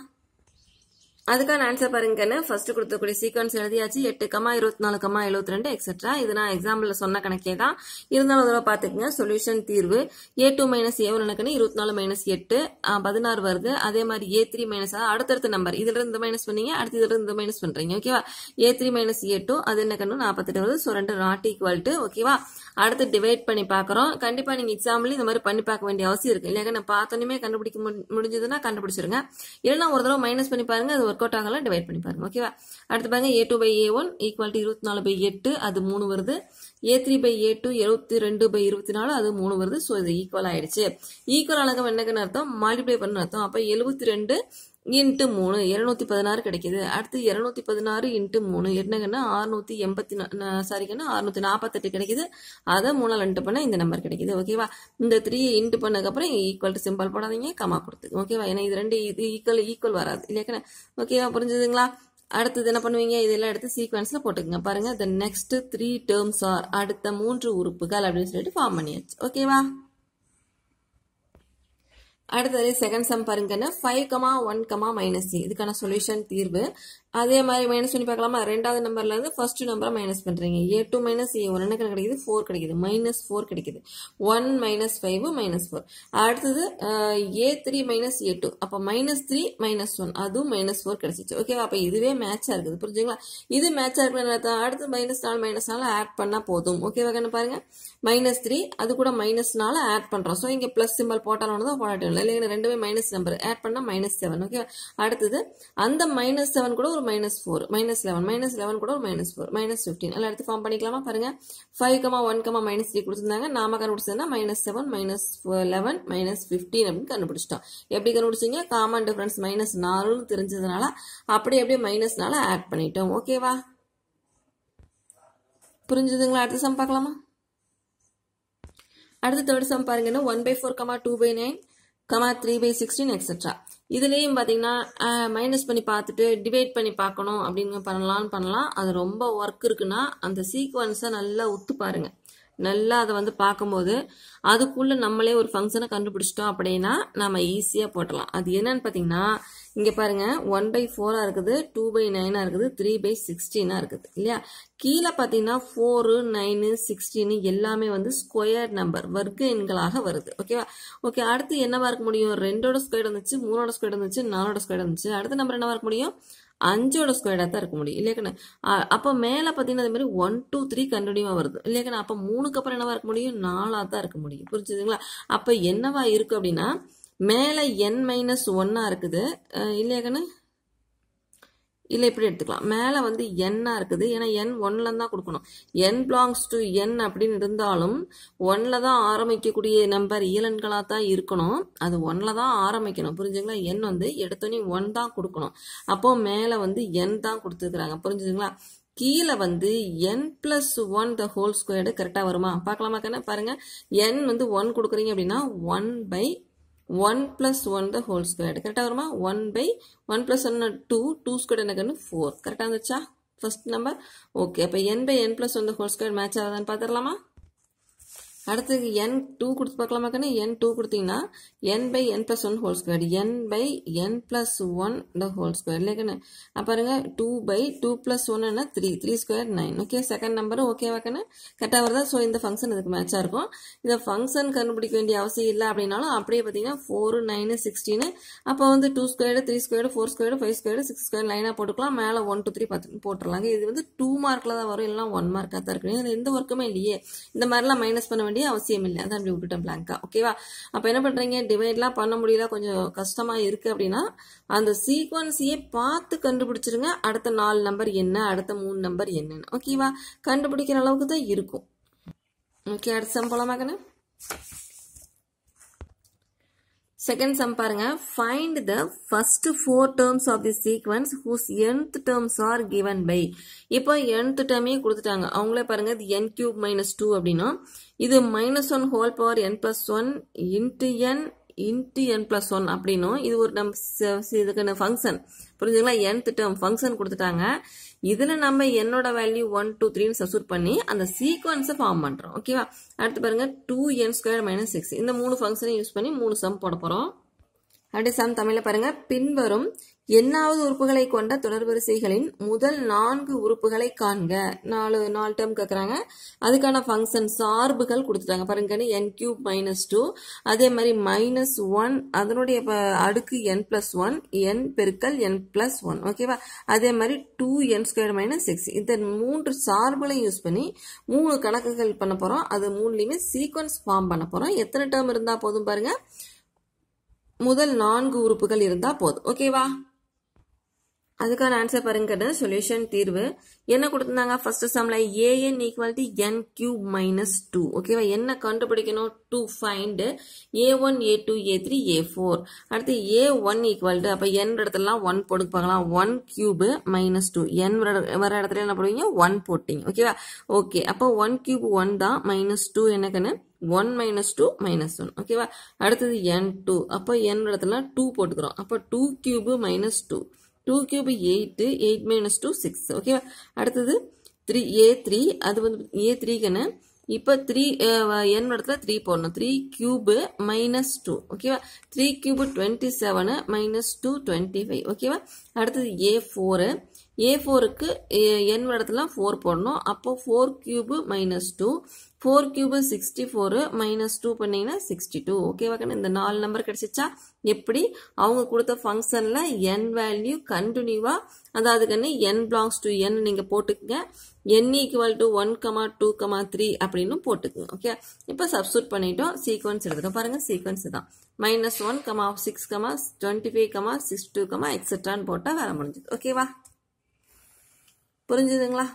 அதுக்கான ஆன்சர் பாருங்கன்னு ஃபர்ஸ்ட் கொடுத்தக்கூடிய சீக்வன்ஸ் எழுதியாச்சு எட்டு கமா இருபத்தி நாலு கமா எழுபத்தி ரெண்டு எக்ஸெட்ரா இது நான் எக்ஸாம்பிள் சொன்ன கணக்கே தான் இருந்தாலும் ஒரு தடவை பார்த்துக்கங்க சொல்யூஷன் தீர்வு a two minus a one கணக்கு இருபத்தி நாலு மைனஸ் எட்டு பதினாறு வருது அதே மாதிரி ஏ த்ரீ மைனஸ் அடுத்தடுத்த நம்பர் இதுல இருந்து மைனஸ் பண்ணீங்க அடுத்து இதுல இருந்து மைனஸ் பண்றீங்க ஓகேவா a three minus a two அது என்ன கண்ணு நாற்பத்தெட்டு வருது ஸோ ரெண்டு நாட் ஈக்குவல் டு ஓகேவா அடுத்து டிவைட் பண்ணி பார்க்குறோம் கண்டிப்பா நீங்க எக்ஸாம்பிள் இந்த மாதிரி பண்ணி பார்க்க வேண்டிய அவசியம் இருக்கு இல்லையா நான் பார்த்தோன்னே கண்டுபிடிக்க முடி- முடிஞ்சதுன்னா கண்டுபிடிச்சிருங்க இல்லைன்னா ஒரு தடவை மைனஸ் பண்ணி பாருங்க அது ஒர்க் அவுட் ஆகல டிவைட் பண்ணி பாருங்க ஓகேவா அடுத்து பாருங்க a two by a one equal to இருபத்தி நாலு பை எட்டு அது மூணு வருது a three by a two எழுபத்தி ரெண்டு பை இருபத்தி நாலு அது மூணு வருது ஸோ இது ஈக்குவல் ஆயிடுச்சு ஈக்குவல் அழகம் என்னக்குன்னு அர்த்தம் மல்டிப்ளை பண்ணு அர்த்தம் அப்போ எழுபத்தி ரெண்டு இன்ட்டு மூணு இருநூத்தி பதினாறு கிடைக்குது அடுத்து இருநூத்தி பதினாறு இன்ட்டு மூணு என்னங்கன்னா அறுநூத்தி எண்பத்தி சாரிங்கன்னா அறுநூத்தி நாற்பத்தெட்டு கிடைக்குது அதை மூணால் இன்ட்டு பண்ண இந்த நம்பர் கிடைக்குது ஓகேவா இந்த த்ரீ இன்ட்டு பண்ணதுக்கப்புறம் ஈக்குவல் டு சிம்பிள் போடாதீங்க கமா கொடுத்துங்க ஓகேவா ஏன்னா இது ரெண்டு இது ஈக்குவல் ஈக்குவல் வராது இல்லையா ஓகேவா புரிஞ்சுதுங்களா அடுத்தது என்ன பண்ணுவீங்க இதெல்லாம் எடுத்து சீக்வன்ஸ்ல போட்டுக்கங்க பாருங்க the next three terms are அடுத்த மூன்று உறுப்புகள் அப்படின்னு சொல்லிட்டு ஃபார்ம் பண்ணியாச்சு ஓகேவா அடுத்தது செகண்ட் சம் பாருங்கன்னா five comma one comma minus இதுக்கான சொல்யூஷன் தீர்வு அதே மாதிரி மைனஸ் பண்ணி பார்க்கலாமா ரெண்டாவது நம்பர்ல இருந்து ஃபர்ஸ்ட் நம்பரை மைனஸ் பண்றீங்க a two minus a one என்ன கிடைக்குது ஃபோர் கிடைக்குது மைனஸ் ஃபோர் கிடைக்குது one minus five minus four அடுத்தது a three minus a two அப்போ மைனஸ் த்ரீ மைனஸ் ஒன் அதுவும் மைனஸ் ஃபோர் கிடைச்சிச்சு ஓகேவா அப்போ இதுவே மேட்சா இருக்குது புரிஞ்சுங்களா இது மேட்சா இருக்குன்னு அடுத்து மைனஸ் நாலு மைனஸ் நாலு ஆட் பண்ணா போதும் ஓகேவா கண்ணு பாருங்க மைனஸ் த்ரீ அது கூட மைனஸ் நாலு ஆட் பண்றோம் ஸோ இங்க பிளஸ் சிம்பிள் போட்டாலும் தான் போடாட்டும் இல்லை இல்லைங்க ரெண்டுமே மைனஸ் நம்பர் ஆட் பண்ணா மைனஸ் செவன் ஓகே அடுத்தது அந்த மைனஸ் செவன் கூட ஒரு minus four minus eleven minus eleven கூட ஒரு மைனஸ் ஃபோர் மைனஸ் ஃபிஃப்டீன் எல்லாம் எடுத்து ஃபார்ம் பண்ணிக்கலாமா பாருங்க five comma one comma minus three கொடுத்துருந்தாங்க நாம கண்டுபிடிச்சதுன்னா minus seven minus eleven minus fifteen அப்படின்னு கண்டுபிடிச்சிட்டோம் எப்படி கண்டுபிடிச்சிங்க காமன் டிஃபரன்ஸ் மைனஸ் நாலுன்னு தெரிஞ்சதுனால அப்படியே அப்படியே மைனஸ் நாலு ஆட் பண்ணிட்டோம் ஓகேவா புரிஞ்சுதுங்களா அடுத்த சம் பார்க்கலாமா அடுத்து தேர்ட் சம் பாருங்கன்னா one by four comma two by nine comma three by sixteen etcetera இதுலேயும் பார்த்தீங்கன்னா மைனஸ் பண்ணி பார்த்துட்டு டிவைட் பண்ணி பார்க்கணும் அப்படின்னு பண்ணலாம்னு பண்ணலாம் அது ரொம்ப ஒர்க் இருக்குன்னா அந்த சீக்வன்ஸை நல்லா உத்து பாருங்க நல்லா அதை வந்து பார்க்கும்போது அதுக்குள்ள நம்மளே ஒரு ஃபங்க்ஷனை கண்டுபிடிச்சிட்டோம் அப்படின்னா நம்ம ஈஸியாக போட்டலாம் அது என்னன்னு பார்த்தீங்கன்னா இங்கே பாருங்க ஒன் பை ஃபோராக இருக்குது டூ பை நைனாக இருக்குது த்ரீ பை சிக்ஸ்டீனாக இருக்குது இல்லையா கீழே பார்த்தீங்கன்னா ஃபோரு நைனு சிக்ஸ்டீனு எல்லாமே வந்து ஸ்கொயர் நம்பர் வர்க்க எண்களாக வருது ஓகேவா ஓகே அடுத்து என்னவா இருக்க முடியும் ரெண்டோட ஸ்கொயர் இருந்துச்சு மூணோட ஸ்கொயர் இருந்துச்சு நாலோட ஸ்கொயர் இருந்துச்சு அடுத்த நம்பர் என்னவா இருக்க முடியும் அஞ்சோட ஸ்கொயர்டாக தான் இருக்க முடியும் இல்லையாக்கண்ணே அப்போ மேலே பார்த்தீங்கன்னா அது மாதிரி ஒன் டூ த்ரீ கண்டினியூவாக வருது இல்லையாக்கண்ணே அப்போ மூணுக்கு அப்புறம் என்னவா இருக்க முடியும் நாலாக தான் இருக்க முடியும் புரிஞ்சுதுங்களா அப்போ என்னவா இருக்கு அப்படின்னா மேலே என் மைனஸ் ஒன்னாக இருக்குது இல்லையாக்கண்ணே இல்லை இப்படி எடுத்துக்கலாம் மேலே வந்து என்னா இருக்குது ஏன்னா என் ஒன்ல தான் கொடுக்கணும் என் பிலாங்ஸ் டு என் அப்படின்னு இருந்தாலும் ஒன்ல தான் ஆரம்பிக்கக்கூடிய நம்பர் இயலன்களாக தான் இருக்கணும் அது ஒன்ல தான் ஆரம்பிக்கணும் புரிஞ்சுங்களா என் வந்து எடுத்தோடனே ஒன் தான் கொடுக்கணும் அப்போ மேலே வந்து என் தான் கொடுத்துருக்குறாங்க புரிஞ்சுதுங்களா கீழே வந்து n plus one the whole squared கரெக்டாக வருமா பார்க்கலாமா கண்ணா பாருங்க என் வந்து ஒன் கொடுக்குறீங்க அப்படின்னா one by one plus one the whole squared கரெக்டாக வருமா one by one plus one two two square எனக்கு ஃபோர் கரெக்டாக இருந்துச்சா ஃபர்ஸ்ட் நம்பர் ஓகே அப்போ n by n plus one the whole square match ஆகுதான்னு பார்த்துடலாமா அடுத்து என் டூ கொடுத்து பார்க்கலாமா கண்ணு என் டூ கொடுத்தீங்கன்னா n by n plus one whole square n by n plus one the whole square இல்லையா கண்ணு அப்போ பாருங்க டூ பை டூ பிளஸ் ஒன்னு three three square nine okay second number ஓகேவா கண்ணு கரெக்டாக வருதா ஸோ இந்த ஃபங்க்ஷன் இதுக்கு மேட்சாக இருக்கும் இந்த ஃபங்க்ஷன் கண்டுபிடிக்க வேண்டிய அவசியம் இல்லை அப்படின்னாலும் அப்படியே பார்த்தீங்கன்னா ஃபோரு நைனு சிக்ஸ்டீனு அப்போ வந்து two squared three squared four squared five squared six square லைனாக போட்டுக்கலாம் மேலே ஒன் டூ த்ரீ பார்த்து போட்டுடலாங்க இது வந்து டூ மார்க்கில் தான் வரும் இல்லைனா ஒன் மார்க்காக தான் இருக்கு இது எந்த ஒர்க்குமே இல்லையே இந்த மாதிரிலாம் மைனஸ் பண்ண வேண்டிய அவசியம் இல்லை அதான் அப்படி விட்டுட்டேன் பிளாங்கா ஓகேவா அப்போ என்ன பண்ணுறீங்க டிவைட்லாம் பண்ண முடியல கொஞ்சம் கஷ்டமாக இருக்குது அப்படின்னா அந்த சீக்வன்ஸையே பார்த்து கண்டுபிடிச்சிருங்க அடுத்த நாலு நம்பர் என்ன அடுத்த மூணு நம்பர் என்னன்னு ஓகேவா கண்டுபிடிக்கிற அளவுக்கு தான் இருக்கும் ஓகே அடுத்த சம் போலாமாக்கண்ணே செகண்ட் சம் பாருங்க find the first four terms of the sequence whose nth terms are given by இப்போ nth டேர்மே கொடுத்துட்டாங்க அவங்களே பாருங்க இது n கியூப் மைனஸ் டூ அப்படின்னா இது minus one whole power n plus one into n into n plus one அப்படின்னும் இது ஒரு நம்ம இதுக்கான ஃபங்க்ஷன் புரிஞ்சுங்களா nth டேர்ம் ஃபங்க்ஷன் கொடுத்துட்டாங்க இதில் நம்ம என்னோட வேல்யூ ஒன் டூ த்ரீன்னு சப்ஸ்டியூட் பண்ணி அந்த சீக்வன்ஸை ஃபார்ம் பண்ணுறோம் ஓகேவா அடுத்து பாருங்க two n square minus six இந்த மூணு ஃபங்க்ஷனை யூஸ் பண்ணி மூணு சம் போட போகிறோம் அடுத்து சம் தமிழில் பாருங்க பின்வரும் எண்ணாவது உறுப்புகளை கொண்ட தொடர்வரிசைகளின் முதல் நான்கு உறுப்புகளை காண்க நாலு நாலு டேர்ம் கேட்குறாங்க அதுக்கான ஃபங்க்ஷன் சார்புகள் கொடுத்துட்டாங்க பாருங்க என் கியூப் மைனஸ் டூ அதே மாதிரி மைனஸ் ஒன் அதனுடைய அடுக்கு என் பிளஸ் ஒன் என் பெருக்கல் என் பிளஸ் ஒன் ஓகேவா அதே மாதிரி two n square minus six இந்த மூன்று சார்புகளை யூஸ் பண்ணி மூணு கணக்குகள் பண்ண போகிறோம் அது மூணுலையுமே சீக்வன்ஸ் ஃபார்ம் பண்ண போகிறோம் எத்தனை டேர்ம் இருந்தால் போதும் பாருங்க முதல் நான்கு உறுப்புகள் இருந்தா போதும் ஓகேவா அதுக்கான ஆன்சர் பாருங்க சொல்யூஷன் தீர்வு என்ன கொடுத்துருந்தாங்க ஃபர்ஸ்ட் சம்ல a n equal to n cube minus two ஓகேவா என்ன கண்டுபிடிக்கணும் to find a one a two A three a four அடுத்து ஏ ஒன் ஈக்குவல் டு அப்போ என் இடத்துலலாம் ஒன் போட்டு பார்க்கலாம் one cube minus two n வர இடத்துல என்ன போடுவீங்க ஒன் போட்டிங்க ஓகேவா ஓகே அப்போ ஒன் கியூப் ஒன் தான் மைனஸ் டூ என்னக்குன்னு one minus two minus one ஓகேவா அடுத்தது என் டூ அப்போ என் இடத்துல டூ போட்டுக்கிறோம் அப்போ two cube minus two two cube eight eight minus two six ஓகேவா அடுத்தது த்ரீ ஏ த்ரீ அது வந்து ஏ த்ரீக்குன்னு இப்போ த்ரீ என் இடத்துல த்ரீ போடணும் த்ரீ கியூபு மைனஸ் டூ ஓகேவா three cube twenty seven minus two twenty five ஓகேவா அடுத்தது ஏ ஃபோரு ஏ ஃபோருக்கு என் இடத்துல ஃபோர் போடணும் அப்போ four cube minus two four cube sixty four minus two பண்ணிங்கன்னா சிக்ஸ்டி டூ ஓகேவா கண்ணு இந்த நாலு நம்பர் கிடச்சிச்சா எப்படி அவங்க கொடுத்த ஃபங்க்ஷனில் என் வேல்யூ கண்டினியூவாக அதாவது கண்ணு என் பிலாங்ஸ் டு என் நீங்கள் போட்டுக்கங்க n equal to one comma two comma three அப்படின்னு போட்டுக்குங்க ஓகே இப்போ சப்ஸ்டியூட் பண்ணிட்டோம் சீக்வன்ஸ் எடுத்துக்கோம் பாருங்க சீக்வன்ஸ் தான் minus one comma six comma twenty five comma six two comma எக்ஸட்ரான்னு போட்டால் வேலை முடிஞ்சது ஓகேவா புரிஞ்சுதுங்களா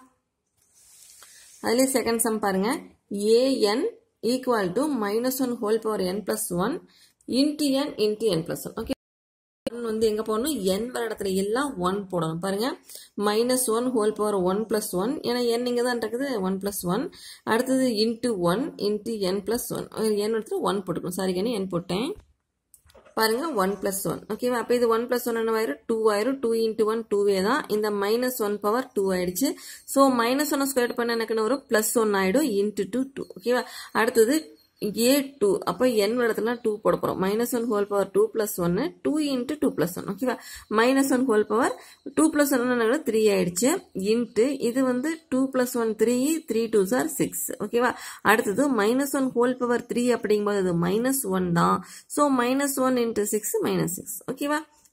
அதுலேயே செகண்ட் சம் பாருங்க a n equal to minus one whole power n plus one into n into n plus one okay வந்து எங்க போடணும் என் வர இடத்துல எல்லாம் ஒன் போடணும் பாருங்க minus one whole power one plus one ஏன்னா என் இங்கே தான் இருக்குது ஒன் பிளஸ் ஒன் அடுத்தது into one into n plus one n இடத்துல ஒன் போட்டுக்கணும் சாரி கண்ணி என் போட்டேன் பாருங்க ஒன் பிளஸ் ஒன் ஓகேவா அப்போ இது ஒன் பிளஸ் ஒன் என்ன ஆயிரும் டூ ஆயிரும் டூ இன்ட்டு ஒன் டூவே தான் இந்த மைனஸ் ஒன் பவர் டூ ஆயிடுச்சு ஸோ மைனஸ் ஒன் ஸ்கொயர் பண்ண எனக்கு ஒரு பிளஸ் ஒன் ஆயிடும் இன்ட்டு டூ டூ ஓகேவா அடுத்தது ஏ டூ அப்போ என் இடத்துல டூ போட போகிறோம் minus one whole power two plus ஒன்று two into two plus one ஓகேவா minus one whole power two plus ஒன்னு த்ரீ ஆயிடுச்சு இன்ட்டு இது வந்து two plus one three three two are six ஓகேவா அடுத்தது minus one whole power three அப்படிங்கும்போது அது மைனஸ் ஒன் தான் so minus one into six minus six ஓகேவா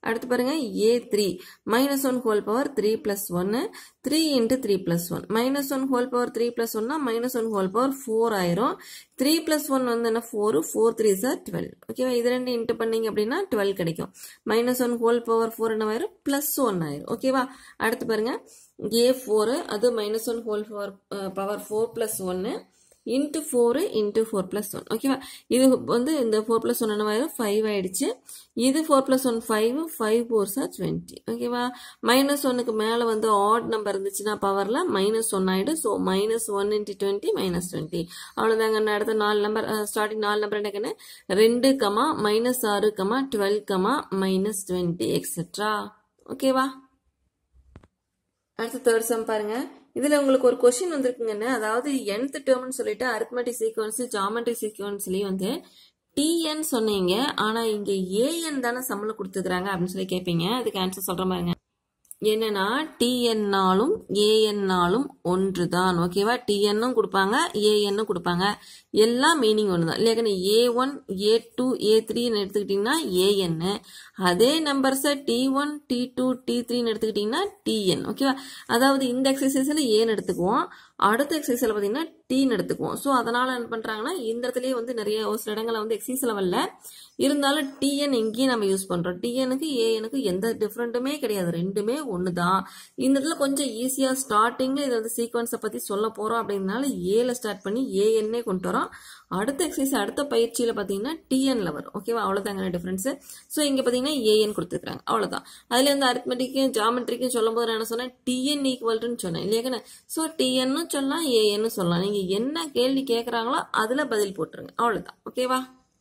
அடுத்து பாருங்க a three minus one whole power three plus ஒன்னு three into three plus one minus one whole power three plus ஒன்னா minus one whole power four ஆயிரும் three plus one வந்து என்ன four four three are twelve ஓகேவா இது ரெண்டு into பண்ணீங்க அப்படின்னா டுவெல் கிடைக்கும் minus one whole power four என்ன ஆயிரும் பிளஸ் ஒன் ஆயிரும் ஓகேவா அடுத்து பாருங்க ஏ ஃபோரு அது minus one whole power power four plus ஒன்னு into four into four plus one ஓகேவா இது வந்து இந்த ஃபோர் ப்ளஸ் ஒன் என்ன ஃபைவ் ஆயிடுச்சு இது four plus one five five four are twenty ஓகேவா மைனஸ் ஒன்னுக்கு மேலே வந்து ஆட் நம்பர் இருந்துச்சுன்னா பவரில் மைனஸ் ஒன் ஆயிடும் so minus one into twenty minus twenty அவ்வளோதாங்க நான் அடுத்த நாலு நம்பர் ஸ்டார்டிங் நாலு நம்பர் என்னக்குன்னு ரெண்டு கமா மைனஸ் ஆறு comma twelve comma minus twenty etcetera ஓகேவா அடுத்த தேர்ட் சம் பாருங்க இதுல உங்களுக்கு ஒரு கொஸ்டின் வந்திருக்குங்கன்னு அதாவது nth டேர்ம்னு சொல்லிட்டு அரித்மெட்டிக் சீக்வன்ஸ் ஜாமெட்ரிக் சீக்வன்ஸ்லயும் வந்து டிஎன் சொன்னீங்க ஆனா இங்க ஏஎன் தானே சம்பளம் கொடுத்துக்கிறாங்க அப்படின்னு சொல்லி கேட்பீங்க அதுக்கு ஆன்சர் சொல்ற பாருங்க என்னன்னா டிஎன்னாலும் ஏஎன்னாலும் ஒன்று தான் ஓகேவா டிஎன்னும் கொடுப்பாங்க ஏஎன்னும் கொடுப்பாங்க எல்லாம் மீனிங் ஒன்று தான் இல்லையா ஏ ஒன் ஏ டூ ஏ த்ரீன்னு எடுத்துக்கிட்டிங்கன்னா ஏஎன்னு அதே நம்பர்ஸை t one t two t த்ரீன்னு எடுத்துக்கிட்டிங்கன்னா டிஎன் ஓகேவா அதாவது இந்த எக்ஸசைஸில் ஏன்னு எடுத்துக்குவோம் அடுத்த எக்ஸசைஸில் பார்த்தீங்கன்னா டீன்னு எடுத்துக்குவோம் ஸோ அதனால் என்ன பண்ணுறாங்கன்னா இந்த இடத்துலயே வந்து நிறைய ஒரு சில இடங்களில் வந்து எக்ஸசைஸ் லெவலில் இருந்தாலும் டிஎன் எங்கேயும் நம்ம யூஸ் பண்ணுறோம் டிஎனுக்கு ஏஎனுக்கு எந்த டிஃப்ரெண்ட்டுமே கிடையாது ரெண்டுமே ஒன்று தான் இந்த இடத்துல கொஞ்சம் ஈஸியாக ஸ்டார்டிங்கில் இதை வந்து சீக்வன்ஸை பற்றி சொல்ல போகிறோம் அப்படின்னால ஏல ஸ்டார்ட் பண்ணி ஏஎன்னே கொண்டு வரோம் அடுத்த எக்ஸசைஸ் அடுத்த பயிற்சியில் பார்த்தீங்கன்னா டிஎன்ல வரும் ஓகேவா அவ்வளோதாங்க டிஃப்ரென்ஸு ஸோ இங்கே பார்த்தீங்கன்னா ஏஎன் கொடுத்துருக்காங்க அவ்வளோதான் அதில் வந்து அரித்மெட்டிக்கும் ஜாமெட்ரிக்கும் சொல்லும் போது நான் என்ன சொன்னேன் டிஎன் ஈக்குவல்ட்டுன்னு சொன்னேன் இல்லையாக்கண்ணே ஸோ டிஎன்னு சொல்லலாம் ஏஎன்னு சொல்லலாம் நீங்கள் என்ன கேள்வி கேட்குறாங்களோ அதில் பதில் போட்டுருங்க அவ்வளோதான் ஓகேவா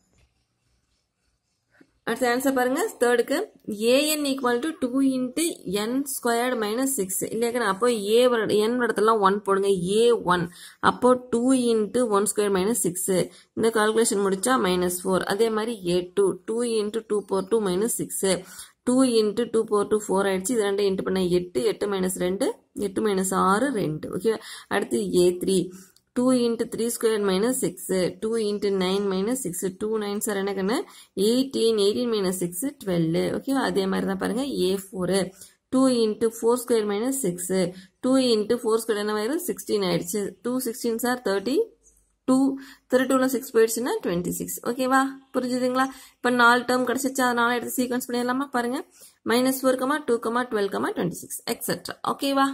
அடுத்த ஆன்சர் பாருங்க தேர்டுக்கு a n equal to two into n squared minus six இல்லையா அப்போ ஏ என் இடத்துல ஒன் போடுங்க ஏ ஒன் அப்போ two into one square minus six இந்த கால்குலேஷன் முடிச்சா மைனஸ் ஃபோர் அதே மாதிரி a two two into two power two minus six two into two power two four ஆயிடுச்சு இது ரெண்டு இன்ட்டு பண்ண எட்டு எட்டு மைனஸ் ரெண்டு எட்டு மைனஸ் ஆறு ரெண்டு ஓகே அடுத்து a three two into three square minus six two into nine minus six two nine are என்ன கண்ணு eighteen eighteen minus six twelve ஓகேவா அதே மாதிரி தான் பாருங்க a four two into four square minus six two into four square என்ன ஆயிரும் sixteen ஆயிடுச்சு two sixteen are thirty two thirty டூவில் சிக்ஸ் போயிடுச்சுன்னா டுவெண்ட்டி சிக்ஸ் ஓகேவா புரிஞ்சுதுங்களா இப்போ நாலு டேர்ம் கிடச்சிச்சு அதனால எடுத்து சீக்வன்ஸ் பண்ணிடலாமா பாருங்க minus four comma two comma twelve comma twenty six etcetera ஓகேவா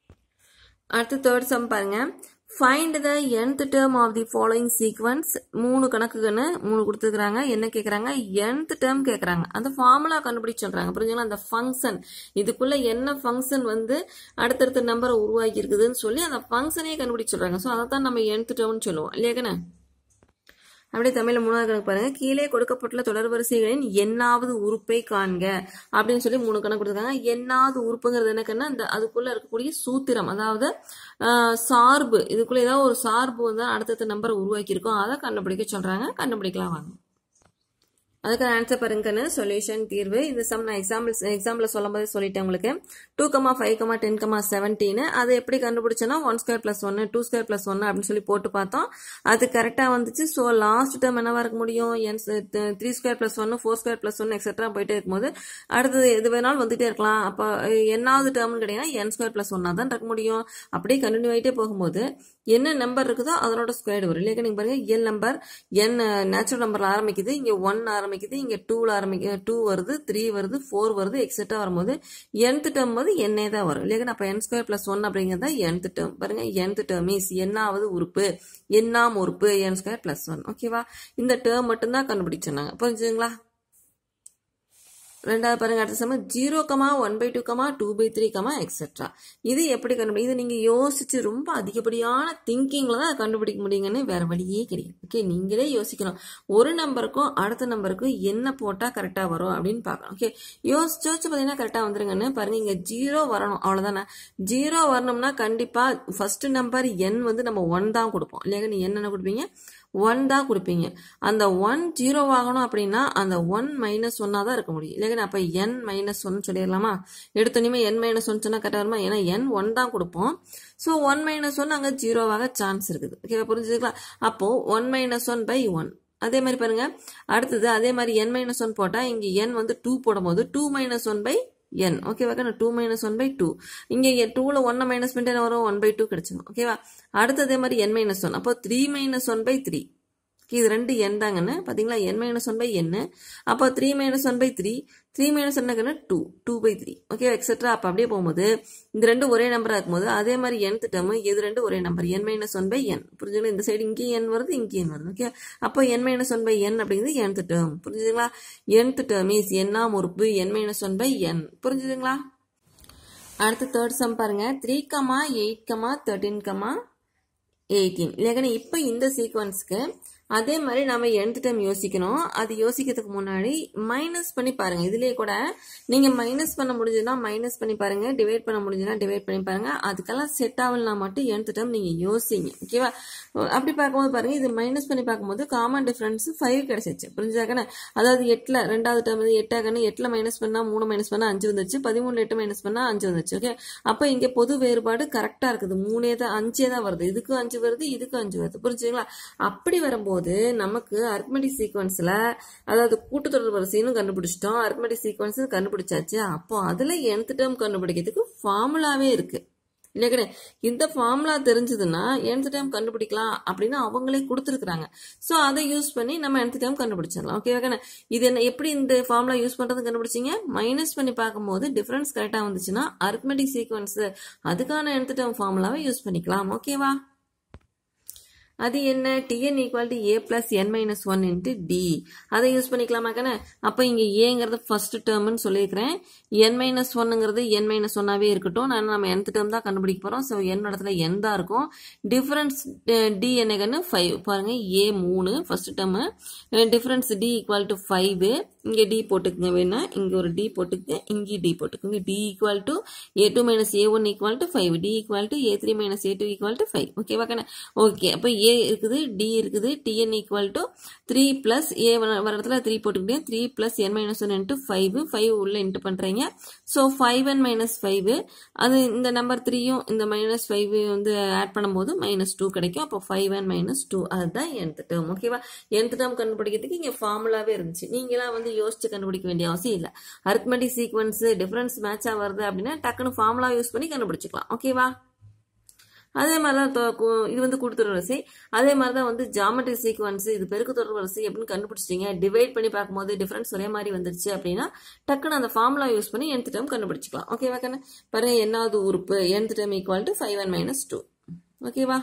அடுத்து தேர்ட் சம் பாருங்க find the nth term of the following sequence மூணு கணக்குன்னு மூணு கொடுத்துருக்காங்க என்ன கேட்குறாங்க nth டேர்ம் கேட்குறாங்க அந்த ஃபார்முலா கண்டுபிடிச்சு சொல்றாங்க புரிஞ்சுங்களா அந்த ஃபங்க்ஷன் இதுக்குள்ள என்ன ஃபங்க்ஷன் வந்து அடுத்தடுத்த நம்பரை உருவாக்கி இருக்குதுன்னு சொல்லி அந்த ஃபங்க்ஷனே கண்டுபிடிச்சு சொல்றாங்க ஸோ அதை தான் நம்ம nth டேர்ம்னு சொல்லுவோம் இல்லையாக்கண்ணே அப்படியே தமிழ்ல மூணாவது கணக்கு பாருங்க கீழே கொடுக்கப்பட்டுள்ள தொடர் வரிசைகளின் எண்ணாவது உறுப்பை காண்க அப்படின்னு சொல்லி மூணு கணக்கு கொடுத்துருக்காங்க எண்ணாவது உறுப்புங்கிறது என்னக்குன்னா அந்த அதுக்குள்ள இருக்கக்கூடிய சூத்திரம் அதாவது சார்பு இதுக்குள்ள ஏதாவது ஒரு சார்பு வந்து அடுத்தடுத்த நம்பரை உருவாக்கியிருக்கோம் அதை கண்டுபிடிக்க சொல்றாங்க கண்டுபிடிக்கலாம் வாங்க அதுக்கு ஆன்சர் பாருங்கன்னு சொல்யூஷன் தீர்வு இந்த சம் நான் எக்ஸாம்பிள் எக்ஸாம்பிள் சொல்லும் போதே சொல்லிட்டேன் உங்களுக்கு two comma five comma ten comma seventeen அதை எப்படி கண்டுபிடிச்சோன்னா ஒன் ஸ்கொயர் பிளஸ் ஒன்று டூ ஸ்கொயர் பிளஸ் ஒன்று அப்படின்னு சொல்லி போட்டு பார்த்தோம் அது கரெக்டாக வந்துச்சு ஸோ லாஸ்ட் டேர்ம் என்னவா இருக்க முடியும் என் த்ரீ ஸ்கொயர் பிளஸ் ஒன்று ஃபோர் ஸ்கொயர் பிளஸ் ஒன்று எக்ஸெட்ரா போயிட்டே இருக்கும்போது அடுத்தது எது வேணாலும் வந்துட்டே இருக்கலாம் அப்போ என்னாவது டேர்ம்னு கேட்டீங்கன்னா என் ஸ்கொயர் பிளஸ் ஒன்னா தான் இருக்க முடியும் அப்படியே கண்டினியூ ஆகிட்டே போகும்போது என்ன நம்பர் இருக்குதோ அதனோட ஸ்கொயர் வரும் இல்லையா நீங்க பாருங்க எல் நம்பர் என் நேச்சுரல் நம்பர்ல ஆரம்பிக்குது இங்க ஒன் ஆரம்பிக்குது இங்க டூல ஆரம்பிக்க டூ வருது த்ரீ வருது ஃபோர் வருது எக்ஸெட்ரா வரும்போது nth டேர்ம் போது என்னே தான் வரும் இல்லையா அப்ப என் ஸ்கொயர் பிளஸ் ஒன் அப்படிங்கிறது தான் nth டேர்ம் பாருங்க nth டேர்ம் மீன்ஸ் என்னாவது உறுப்பு எண்ணாம் உறுப்பு என் ஸ்கொயர் பிளஸ் ஒன் ஓகேவா இந்த டேர்ம் மட்டும்தான் கண்டுபிடிச்சிருந்தாங்க புரிஞ்சுங்களா ரெண்டாவது பாருங்க அடுத்த சமயம் zero comma one by two comma two by three comma etcetera இது எப்படி கண்டுபிடி இது நீங்க யோசிச்சு ரொம்ப அதிகப்படியான திங்கிங்ல தான் கண்டுபிடிக்க முடியுங்கன்னு வேற வழியே கிடையாது ஓகே நீங்களே யோசிக்கணும் ஒரு நம்பருக்கும் அடுத்த நம்பருக்கும் என்ன போட்டா கரெக்டா வரும் அப்படின்னு பார்க்கணும் ஓகே யோசிச்சு யோசிச்சு பார்த்தீங்கன்னா கரெக்டா வந்துருங்கன்னு பாருங்க இங்க ஜீரோ வரணும் அவ்வளவுதானே ஜீரோ வரணும்னா கண்டிப்பா ஃபர்ஸ்ட் நம்பர் என் வந்து நம்ம ஒன் தான் கொடுப்போம் இல்லையா நீ என்னென்ன கொடுப்பீங்க ஒன் தான் கொடுப்பீங்க அந்த ஒன் ஜீரோ ஆகணும் அப்படின்னா அந்த ஒன் மைனஸ் ஒன்னா தான் இருக்க முடியும் இல்லைங்க அப்ப என் மைனஸ் ஒன் சொல்லிடலாமா எடுத்தோன்னே என் மைனஸ் ஒன் சொன்னா கரெக்டாக வருமா ஏன்னா என் ஒன் தான் கொடுப்போம் ஸோ ஒன் மைனஸ் ஒன் அங்கே ஜீரோவாக சான்ஸ் இருக்குது ஓகே புரிஞ்சுக்கலாம் அப்போ one minus one by one அதே மாதிரி பாருங்க அடுத்தது அதே மாதிரி என் மைனஸ் ஒன் போட்டால் இங்கே என் வந்து டூ போடும்போது two minus one by n ஓகேவா கண்ணு two minus one by two இங்கே டூவில் ஒன்னை மைனஸ் பண்ணிட்டு என்ன வரும் ஒன் பை டூ கிடச்சிடும் ஓகேவா அடுத்து அதே மாதிரி என் மைனஸ் ஒன் அப்போ three minus one by three இது ரெண்டு என் தாங்கன்னு பார்த்தீங்களா n minus one by n அப்போ three minus one by three three minus என்னக்குன்னு two two by three okay etcetera அப்போ அப்படியே போகும்போது இந்த ரெண்டு ஒரே நம்பராக இருக்கும்போது அதே மாதிரி என் டேர்மு இது ரெண்டு ஒரே number n minus one by n புரிஞ்சுங்களா இந்த சைடு இங்கேயும் என் வருது இங்கேயும் என் வருது ஓகே அப்போ n minus one by n அப்படிங்கிறது என்த் டேர்ம் புரிஞ்சுதுங்களா என்த் டேர்ம் இஸ் என்னாம் உறுப்பு n minus one by n புரிஞ்சுதுங்களா அடுத்து தேர்ட் சம் பாருங்க three comma eight comma thirteen comma eighteen இல்லையா இப்போ இந்த சீக்வன்ஸ்க்கு அதே மாதிரி நம்ம எந்த டைம் யோசிக்கணும் அது யோசிக்கிறதுக்கு முன்னாடி மைனஸ் பண்ணி பாருங்க இதுலயே கூட நீங்க மைனஸ் பண்ண முடிஞ்சதுன்னா மைனஸ் பண்ணி பாருங்க டிவைட் பண்ண முடிஞ்சதுன்னா டிவைட் பண்ணி பாருங்க அதுக்கெல்லாம் செட் ஆகலனா மட்டும் எந்த டைம் நீங்க யோசிங்க ஓகேவா அப்படி பார்க்கும்போது பாருங்க இது மைனஸ் பண்ணி பார்க்கும்போது காமன் டிஃபரன்ஸ் ஃபைவ் கிடைச்சிச்சு புரிஞ்சாக்கண்ணே அதாவது எட்டுல ரெண்டாவது டைம் வந்து எட்டாகன்னு எட்டுல மைனஸ் பண்ணா மூணு மைனஸ் பண்ணா அஞ்சு வந்துச்சு பதிமூணு எட்டு மைனஸ் பண்ணா அஞ்சு வந்துச்சு ஓகே அப்போ இங்க பொது வேறுபாடு கரெக்டா இருக்குது மூணே தான் அஞ்சே தான் வருது இதுக்கும் அஞ்சு வருது இதுக்கும் அஞ்சு வருது புரிஞ்சுங்களா அப்படி வரும்போது போது நமக்கு அர்க்மெட்டிக் சீக்வன்ஸில் அதாவது கூட்டுத்தொடர் வரிசைன்னு கண்டுபிடிச்சிட்டோம் அர்க்மெட்டிக் சீக்வன்ஸ் கண்டுபிடிச்சாச்சு அப்போ அதில் எந்த டேர்ம் கண்டுபிடிக்கிறதுக்கு ஃபார்முலாவே இருக்குது இல்லையா இந்த ஃபார்முலா தெரிஞ்சதுன்னா எந்த டைம் கண்டுபிடிக்கலாம் அப்படின்னு அவங்களே கொடுத்துருக்குறாங்க ஸோ அதை யூஸ் பண்ணி நம்ம எந்த டைம் கண்டுபிடிச்சிடலாம் ஓகேவா இது என்ன எப்படி இந்த ஃபார்முலா யூஸ் பண்ணுறது கண்டுபிடிச்சிங்க மைனஸ் பண்ணி பார்க்கும்போது டிஃப்ரென்ஸ் கரெக்டாக வந்துச்சுன்னா அர்க்மெட்டிக் சீக்வன்ஸ் அதுக்கான எந்த டைம் ஃபார்முலாவை யூஸ் பண்ணிக்கலாம் ஓகேவா அது என்ன t n equal to a plus n minus one into d அதை யூஸ் பண்ணிக்கலாமா கண்ணே அப்போ இங்கே ஏங்கிறது ஃபர்ஸ்ட் டேர்ம்னு சொல்லியிருக்கிறேன் என் மைனஸ் ஒன்னுங்கிறது என் மைனஸ் ஒன்னாவே இருக்கட்டும் நான் நம்ம nth டேர்ம் தான் கண்டுபிடிக்க போகிறோம் ஸோ என் இடத்துல என் தான் இருக்கும் டிஃபரன்ஸ் டி என்னங்கன்னு ஃபைவ் பாருங்க ஏ மூணு first term difference d equal to five இங்கே டி போட்டுக்குங்க வேணா இங்கே ஒரு டி போட்டுக்குங்க இங்கே டி போட்டுக்குங்க d equal to a two minus a one equal to five d equal to a three minus a two equal to five ஓகேவா கண்ணே ஓகே அப்போ ஏ இருக்குது டி இருக்குது t n equal to three plus a வர இடத்துல three போட்டுக்கிட்டேன் three plus n minus one into five five உள்ள into பண்ணுறீங்க so five and minus five அது இந்த நம்பர் த்ரீயும் இந்த மைனஸ் ஃபைவ் வந்து ஆட் பண்ணும்போது மைனஸ் டூ கிடைக்கும் அப்போ ஃபைவ் அண்ட் மைனஸ் டூ அதுதான் என்த் டேர்ம் ஓகேவா என்த் டேர்ம் கண்டுபிடிக்கிறதுக்கு இங்கே ஃபார்முலாவே இருந்துச்சு நீங்களாம் வந்து யோசிச்சு கண்டுபிடிக்க வேண்டிய அவசியம் இல்லை அரித்மெட்டிக் சீக்வன்ஸ் டிஃபரன்ஸ் மேட்சாக வருது அப்படின்னா டக்குன்னு ஃபார்முலா யூஸ் பண்ணி கண்டுபிடிச்சிக்கலாம் ஓகேவா அதே மாதிரி தான் தொ- கு- இது வந்து கூட்டுத்தொடர் வரிசை அதே மாதிரி தான் வந்து ஜாமெட்ரி சீக்வன்ஸ் இது பெருக்கு தொடர் வரிசை அப்படின்னு கண்டுபிடிச்சிட்டீங்க டிவைட் பண்ணி பார்க்கும்போது டிஃபரன்ஸ் ஒரே மாதிரி வந்துருச்சு அப்படின்னா டக்குன்னு அந்த ஃபார்முலா யூஸ் பண்ணி nth டேர்ம் கண்டுபிடிச்சிக்கலாம் ஓகேவா கண்ணு பாருங்க என்னாவது உறுப்பு nth term equal to five and minus two ஓகேவா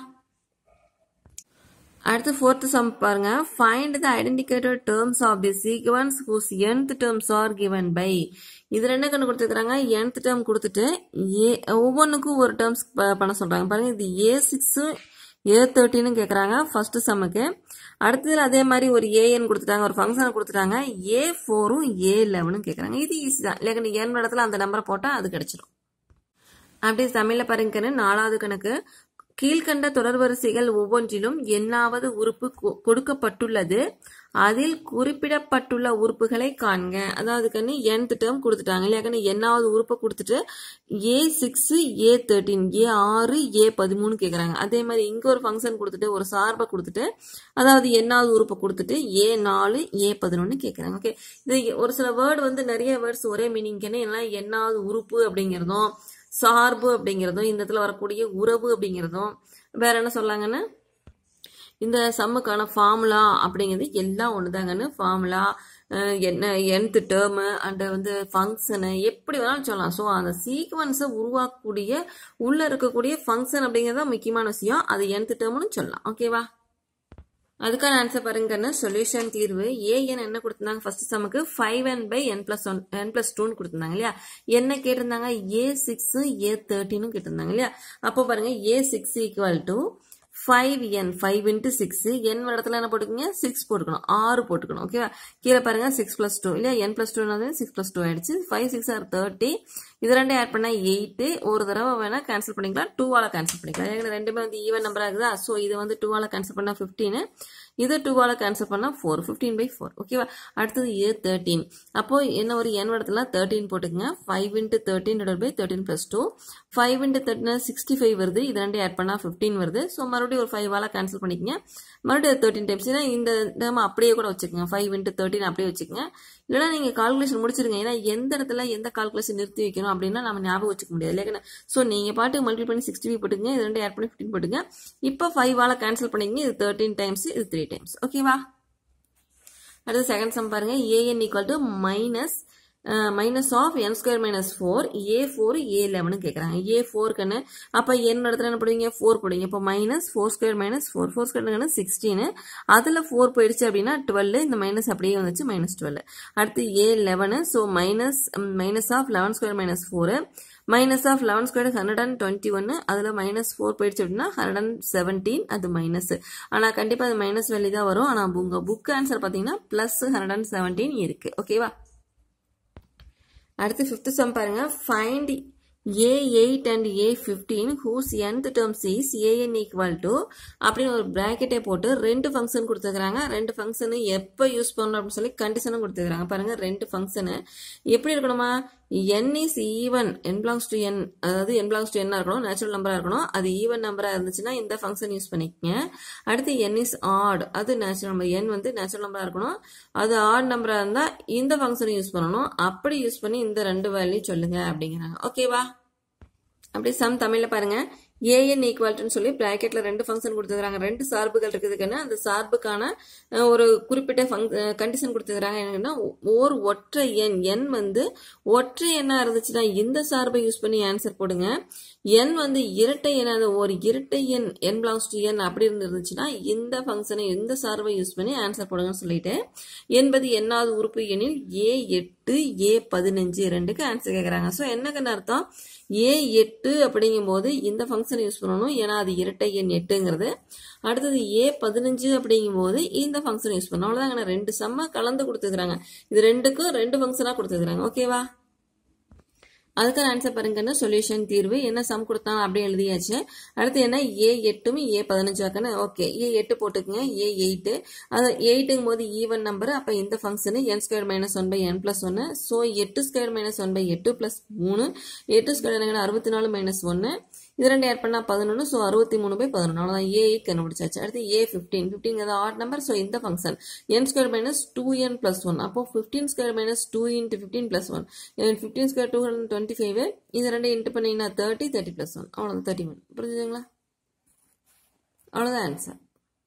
அடுத்து ஃபோர்த் சம் பாருங்க find the indicated terms of the sequence whose nth terms are given by இதுல என்ன கண்டு கொடுத்துருக்காங்க nth டேர்ம் கொடுத்துட்டு ஏ ஒவ்வொன்றுக்கும் ஒரு டேர்ம்ஸ் பண்ண சொல்றாங்க பாருங்க இது ஏ சிக்ஸ் ஏ தேர்ட்டின்னு கேட்குறாங்க ஃபர்ஸ்ட் சம்முக்கு அடுத்ததுல அதே மாதிரி ஒரு ஏஎன் கொடுத்துட்டாங்க ஒரு ஃபங்க்ஷனை கொடுத்துட்டாங்க ஏ ஃபோரும் ஏ லெவனும் கேட்குறாங்க இது ஈஸி தான் இல்லைங்க நீ n இடத்துல அந்த நம்பரை போட்டால் அது கிடைச்சிடும் அப்படியே தமிழ்ல பாருங்க நாலாவது கணக்கு கீழ்கண்ட தொடர்வரிசைகள் ஒவ்வொன்றிலும் எண்ணாவது உறுப்பு கொ- கொடுக்கப்பட்டுள்ளது அதில் குறிப்பிடப்பட்டுள்ள உறுப்புகளை காண்க அதாவது கண்ணு nth டேர்ம் கொடுத்துட்டாங்க இல்லையா கண்ணு எண்ணாவது உறுப்பை கொடுத்துட்டு ஏ சிக்ஸ் ஏ தேர்ட்டீன் ஏ ஆறு ஏ பதிமூணு கேட்குறாங்க அதே மாதிரி இங்கே ஒரு ஃபங்க்ஷன் கொடுத்துட்டு ஒரு சார்பை கொடுத்துட்டு அதாவது எண்ணாவது உறுப்பை கொடுத்துட்டு ஏ நாலு ஏ பதினொன்று கேட்குறாங்க ஓகே இது ஒரு சில வேர்டு வந்து நிறைய வேர்ட்ஸ் ஒரே மீனிங்க்குன்னு எல்லாம் எண்ணாவது உறுப்பு அப்படிங்கிறதும் சார்பு அப்படிங்கிறதும் இந்த இடத்துல வரக்கூடிய உறவு அப்படிங்கிறதும் வேற என்ன சொல்லாங்கன்னு இந்த சம்முக்கான ஃபார்முலா அப்படிங்கிறது எல்லாம் ஒண்ணுதாங்கன்னு ஃபார்முலா என்ன nth டேர்மு அண்ட் வந்து ஃபங்க்ஷனு எப்படி வேணாலும் சொல்லலாம் ஸோ அந்த சீக்வன்ஸை உருவாக்கக்கூடிய உள்ள இருக்கக்கூடிய ஃபங்க்ஷன் அப்படிங்கிறது தான் முக்கியமான விஷயம் அது nth டேர்ம்னு சொல்லலாம் ஓகேவா அதுக்கான ஆன்சர் பாருங்கன்னு சொல்யூஷன் தீர்வு ஏஎன் என்ன கொடுத்திருந்தாங்க ஃபர்ஸ்ட் சமக்கு five n by n plus one n plus டூன்னு கொடுத்திருந்தாங்க இல்லையா என்ன கேட்டிருந்தாங்க ஏ சிக்ஸ் ஏ தேர்ட்டின்னு கேட்டிருந்தாங்க இல்லையா அப்போ பாருங்க a six equal to five n five into six n இடத்துல என்ன போட்டுக்கோங்க சிக்ஸ் போட்டுக்கணும் ஆறு போட்டுக்கணும் ஓகேவா கீழே பாருங்க சிக்ஸ் பிளஸ் டூ இல்லையா n plus two six plus two ஆயிடுச்சு ஃபைவ் சிக்ஸ் ஆர் தேர்ட்டி இது ரெண்டும் ஆட் பண்ணால் எயிட்டு ஒரு தடவை வேணால் கேன்சல் பண்ணிக்கலாம் டூவால் கேன்சல் பண்ணிக்கலாம் ஏன்னா ரெண்டுமே வந்து ஈவன் நம்பராக இருக்குதா ஸோ இது வந்து டூவால் கேன்சல் பண்ணால் ஃபிஃப்டீனு இது டூவால் கேன்சல் பண்ணால் ஃபோர் ஃபிஃப்டீன் பை ஃபோர் ஓகேவா அடுத்தது ஏ தேர்ட்டீன் அப்போ என்ன ஒரு என் இடத்துல தேர்ட்டின் போட்டுக்கங்க five into thirteen divide by thirteen plus two five into thirteen sixty five வருது இது ரெண்டு ஆட் பண்ணால் ஃபிஃப்டீன் வருது ஸோ மறுபடியும் ஒரு ஃபைவால் கேன்சல் பண்ணிக்கங்க மறுபடியும் தேர்ட்டின் டைம்ஸ் ஏன்னா இந்த டேம் அப்படியே கூட வச்சுக்கோங்க ஃபைவ் இன்ட்டு தேர்ட்டின் அப்படியே வச்சுக்கோங்க இல்லைனா நீங்கள் கால்குலேஷன் முடிச்சிருங்க ஏன்னா எந்த இடத்துல எந்த கால்குலேஷன் நிறுத்தி வைக்கணும் அப்படின்னா நம்ம ஞாபகம் வச்சுக்க முடியாது இல்லையா ஸோ நீங்கள் பாட்டு மல்டிபிள் பண்ணி சிக்ஸ்டி ஃபைவ் போட்டுங்க இது ரெண்டு ஆட் பண்ணி ஃபிஃப்டின் போட்டுங்க இப்போ ஃபைவால் கேன்சல் பண்ணிக்கங்க இது தேர்ட்டின் டைம்ஸ் இது த்ரீ டைம்ஸ் ஓகேவா அடுத்து செகண்ட் சம் பாருங்க a n equal to minus minus of n square minus four a four a eleven கேட்குறாங்க ஏ ஃபோருக்குன்னு அப்போ என் இடத்துல என்ன போடுவீங்க ஃபோர் போடுவீங்க இப்போ minus four square minus four four ஸ்கொயர்னு சிக்ஸ்டீனு அதில் ஃபோர் போயிடுச்சு அப்படின்னா டுவெல் இந்த மைனஸ் அப்படியே வந்துச்சு மைனஸ் டுவெல் அடுத்து a eleven so minus minus of eleven square minus four minus of eleven square hundred and twenty ஒன்று அதில் மைனஸ் ஃபோர் போயிடுச்சு அப்படின்னா ஹண்ட்ரட் அண்ட் செவன்டீன் அது மைனஸ் ஆனால் கண்டிப்பாக அது மைனஸ் வேல்யூ தான் வரும் ஆனால் உங்கள் புக் ஆன்சர் பார்த்தீங்கன்னா ப்ளஸ் ஹண்ட்ரட் அண்ட் செவன்டீன் இருக்குது ஓகேவா அடுத்து ஃபிஃப்த் சம் பாருங்க find a eight and a fifteen whose nth terms is a n equal to அப்படின்னு ஒரு ப்ராக்கெட்டை போட்டு ரெண்டு ஃபங்க்ஷன் கொடுத்துருக்காங்க ரெண்டு ஃபங்க்ஷனு எப்போ யூஸ் பண்ணணும் அப்படின்னு சொல்லி கண்டிஷனும் கொடுத்துருக்காங்க பாருங்க ரெண்டு ஃபங்க்ஷனு எப்படி இருக்கணுமா n is even n belongs to n அதாவது என் பிலாங்ஸ் டு என்ன இருக்கணும் நேச்சுரல் நம்பராக இருக்கணும் அது ஈவன் நம்பராக இருந்துச்சுன்னா இந்த ஃபங்க்ஷன் யூஸ் பண்ணிக்கங்க அடுத்து என் இஸ் ஆட் அது நேச்சுரல் நம்பர் என் வந்து நேச்சுரல் நம்பராக இருக்கணும் அது ஆட் நம்பராக இருந்தால் இந்த ஃபங்க்ஷனை யூஸ் பண்ணணும் அப்படி யூஸ் பண்ணி இந்த ரெண்டு வேல்யூ சொல்லுங்க அப்படிங்கிறாங்க ஓகேவா அப்படி சம் தமிழில் பாருங்க ஏஎன் ஈக்குவல்ட்டுன்னு சொல்லி ப்ராக்கெட்டில் ரெண்டு ஃபங்க்ஷன் கொடுத்துருக்காங்க ரெண்டு சார்புகள் இருக்குதுக்குன்னு அந்த சார்புக்கான ஒரு குறிப்பிட்ட ஃபங் கண்டிஷன் கொடுத்துருக்காங்க என்னன்னா ஓர் ஒற்றை எண் எண் வந்து ஒற்றை எண்ணாக இருந்துச்சுன்னா இந்த சார்பை யூஸ் பண்ணி ஆன்சர் போடுங்க எண் வந்து இரட்டை எண்ணாத ஒரு இரட்டை எண் என் பிலாங்ஸ் டு என் அப்படி இருந்துச்சுன்னா இந்த ஃபங்க்ஷனை இந்த சார்பை யூஸ் பண்ணி ஆன்சர் போடுங்கன்னு சொல்லிட்டு எண்பது எண்ணாவது உறுப்பு எண்ணில் ஏ எட்டு ஏ பதினஞ்சு ரெண்டுக்கு ஆன்சர் கேட்குறாங்க ஸோ என்னக்குன்னு அர்த்தம் ஏ எட்டு அப்படிங்கும்போது இந்த ஃபங்க்ஷன் யூஸ் பண்ணணும் ஏன்னா அது இரட்டை எண் எட்டுங்கிறது அடுத்தது ஏ பதினஞ்சு அப்படிங்கும்போது இந்த ஃபங்க்ஷன் யூஸ் பண்ணணும் அவ்வளோதாங்க ரெண்டு செம்ம கலந்து கொடுத்துருக்காங்க இது ரெண்டுக்கும் ரெண்டு ஃபங்க்ஷனாக கொடுத்துருக்காங்க ஓகேவா அதுக்கான ஆன்சர் பாருங்கன்னா சொல்யூஷன் தீர்வு என்ன சம் கொடுத்தாங்க அப்படியே எழுதியாச்சு அடுத்து என்ன ஏ எட்டும் ஏ பதினஞ்சு ஆக்கணும் ஓகே ஏ எட்டு போட்டுக்குங்க ஏ எயிட்டு அது எயிட்டுங்கும் போது ஈவன் நம்பர் அப்போ இந்த function n square minus one by n plus ஒன்று ஸோ எட்டு ஸ்கொயர் மைனஸ் ஒன் பை எட்டு பிளஸ் மூணு எட்டு ஸ்கொயர் என்னங்கன்னா அறுபத்தி நாலு மைனஸ் ஒன்று இது ரெண்டு ஆட் பண்ணால் பதினொன்று ஸோ அறுபத்தி மூணு பை பதினொன்று அவ்வளோதான் ஏ எயிட் கண்டுபிடிச்சாச்சு அடுத்து ஏ ஃபிஃப்டீன் ஃபிஃப்டீன் அது ஆட் நம்பர் ஸோ இந்த function n square minus two n plus one அப்போ fifteen square minus two into fifteen plus one fifteen square two hundred twenty five இது ரெண்டு இன்ட்டு பண்ணிங்கன்னா தேர்ட்டி தேர்ட்டி ப்ளஸ் ஒன் அவ்வளோதான் thirty one புரிஞ்சுதுங்களா அவ்வளோதான் answer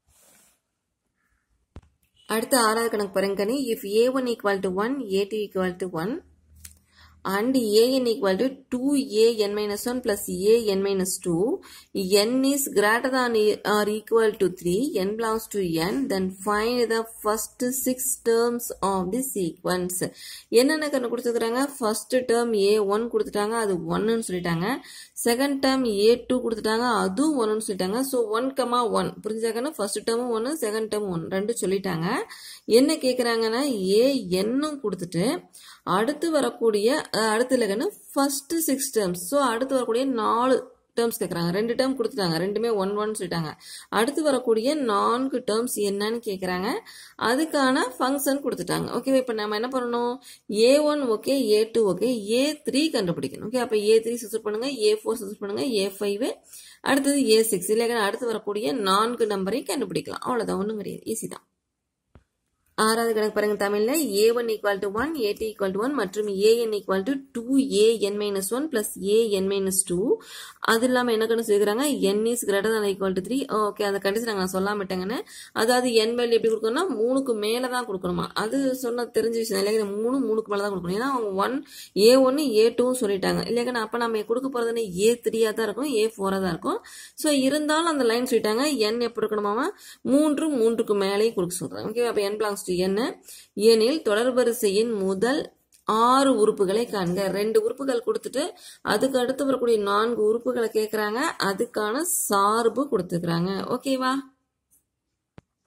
அடுத்த ஆறாவது கணக்கு பாருங்க if a one equal to one a two equal to one and an equal to 2an minus 1 plus an minus 2 n is greater than or equal to 3 n belongs to n then find the first six terms of the sequence என்னென்ன கண்ணு கொடுத்துருக்காங்க first term a one கொடுத்துட்டாங்க அது ஒன்னுன்னு சொல்லிட்டாங்க second term ஏ two கொடுத்துட்டாங்க அதுவும் ஒன்னு சொல்லிட்டாங்க ஸோ ஒன் கமா ஒன் புரிஞ்சாக்கன்னா ஃபர்ஸ்ட் டேர்மும் ஒன்று செகண்ட் டேர்ம் ஒன் ரெண்டு சொல்லிட்டாங்க என்ன கேட்குறாங்கன்னா ஏ என்னும் கொடுத்துட்டு அடுத்து வரக்கூடிய அடுத்து இல்லைன்னு ஃபர்ஸ்ட் சிக்ஸ் டேர்ம்ஸ் ஸோ அடுத்து வரக்கூடிய நாலு டேர்ம்ஸ் கேட்குறாங்க ரெண்டு டேர்ம் கொடுத்துட்டாங்க ரெண்டுமே ஒன் ஒன் சொல்லிட்டாங்க அடுத்து வரக்கூடிய நான்கு டேர்ம்ஸ் என்னன்னு கேட்குறாங்க அதுக்கான ஃபங்க்ஷன் கொடுத்துட்டாங்க ஓகே இப்போ நம்ம என்ன பண்ணணும் A one okay A two okay A three கண்டுபிடிக்கணும் ஓகே அப்போ ஏ த்ரீ சூஸ் பண்ணுங்க ஏ ஃபோர் சூஸ் பண்ணுங்க ஏ ஃபைவ் அடுத்தது ஏ சிக்ஸ் இல்லைங்க அடுத்து வரக்கூடிய நான்கு நம்பரையும் கண்டுபிடிக்கலாம் அவ்வளோதான் ஒன்றும் கிடையாது ஈஸி தான் ஆறாவது கணக்கு பாருங்க தமிழ்ல A one equal to one A T equal to one மற்றும் A N equal to two A N minus one plus A N minus two அது இல்லாமல் என்ன கண்டு சொல்லிக்கிறாங்க N is greater than equal to three okay அந்த condition நான் சொல்லாமட்டேங்கன்னு அதாவது என் வேல்யூ எப்படி கொடுக்கணும்னா மூணுக்கு மேலே தான் கொடுக்கணுமா அது சொன்ன தெரிஞ்ச விஷயம் இல்லைங்க மூணு மூணுக்கு மேலே தான் கொடுக்கணும் ஏன்னா அவங்க ஒன் ஏ ஒன்று ஏ டூவும் சொல்லிட்டாங்க இல்லைங்க அப்போ நம்ம கொடுக்க போகிறதுன்னு ஏ த்ரீயாக தான் இருக்கும் ஏ ஃபோராக தான் இருக்கும் ஸோ இருந்தாலும் அந்த லைன் சொல்லிட்டாங்க என் எப்படி இருக்கணுமாமா மூன்று மூன்றுக்கு மேலேயும் கொடுக்க சொல்கிறாங்க ஓகே அப்போ என் பிளாங்ஸ் டு என்ன எனில் தொடர்வரிசையின் முதல் ஆறு உறுப்புகளை காண்க ரெண்டு உறுப்புகள் கொடுத்துட்டு அதுக்கு அடுத்து வரக்கூடிய நான்கு உறுப்புகளை கேட்குறாங்க அதுக்கான சார்பு கொடுத்துக்கிறாங்க ஓகேவா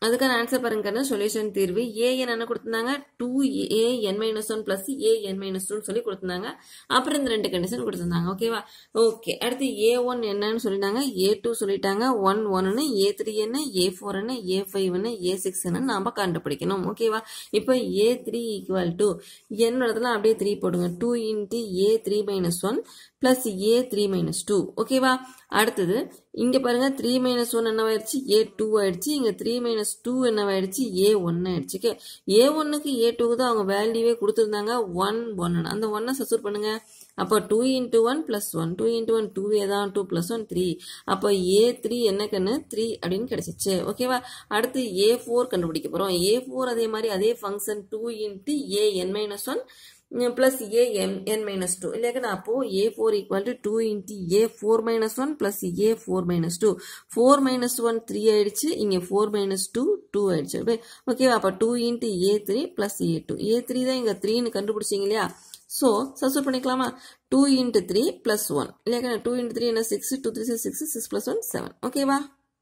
அதுக்கான ஆன்சர் பாருங்க சொல்யூஷன் தீர்வு ஏ என் என்ன கொடுத்திருந்தாங்க two A N minus one plus A N minus டூன்னு சொல்லி கொடுத்திருந்தாங்க அப்புறம் இந்த ரெண்டு கண்டிஷன் கொடுத்திருந்தாங்க ஓகேவா ஓகே அடுத்து ஏ ஒன் என்னன்னு சொல்லிட்டாங்க ஏ டூ சொல்லிட்டாங்க ஒன் ஒன்னு ஏ த்ரீ என்ன ஏ ஃபோர் என்ன ஏ ஃபைவ் என்ன ஏ சிக்ஸ் என்ன நாம கண்டுபிடிக்கணும் ஓகேவா இப்போ ஏ த்ரீ ஈக்குவல் டு என்னோட இடத்துல அப்படியே த்ரீ போடுங்க two into A three minus one plus A three minus two ஓகேவா அடுத்தது இங்க பாருங்க த்ரீ மைனஸ் ஒன் என்னவாயிடுச்சு ஏ டூ ஆயிடுச்சு இங்க த்ரீ மைனஸ் டூ என்னவாயிடுச்சு ஏ ஒன் ஆயிடுச்சு ஓகே ஏ ஒன்னுக்கு ஏ டூக்கு தான் அவங்க வேல்யூவே கொடுத்துருந்தாங்க ஒன் ஒன் அந்த ஒன்னை சசூர் பண்ணுங்க அப்போ two into one plus one two into one two A தான் டூ பிளஸ் ஒன் த்ரீ அப்போ ஏ த்ரீ என்ன கண்ணு த்ரீ அப்படின்னு கிடைச்சிச்சு ஓகேவா அடுத்து ஏ ஃபோர் கண்டுபிடிக்க போறோம் ஏ ஃபோர் அதே மாதிரி அதே function two into A N minus one plus A N N minus two இல்லையா அப்போ A four equal to two into A four minus one plus A four minus two four minus one three ஆயிடுச்சு இங்கே four minus two two ஆயிடுச்சு ஓகேவா அப்போ two into A three plus A two A three தான் இங்கே த்ரீன்னு கண்டுபிடிச்சிங்க இல்லையா ஸோ சப்ஸ்டியூட் பண்ணிக்கலாமா two into three plus one இல்லையா டூ இன்ட்டு த்ரீ என்ன six two three six six plus one seven ஓகேவா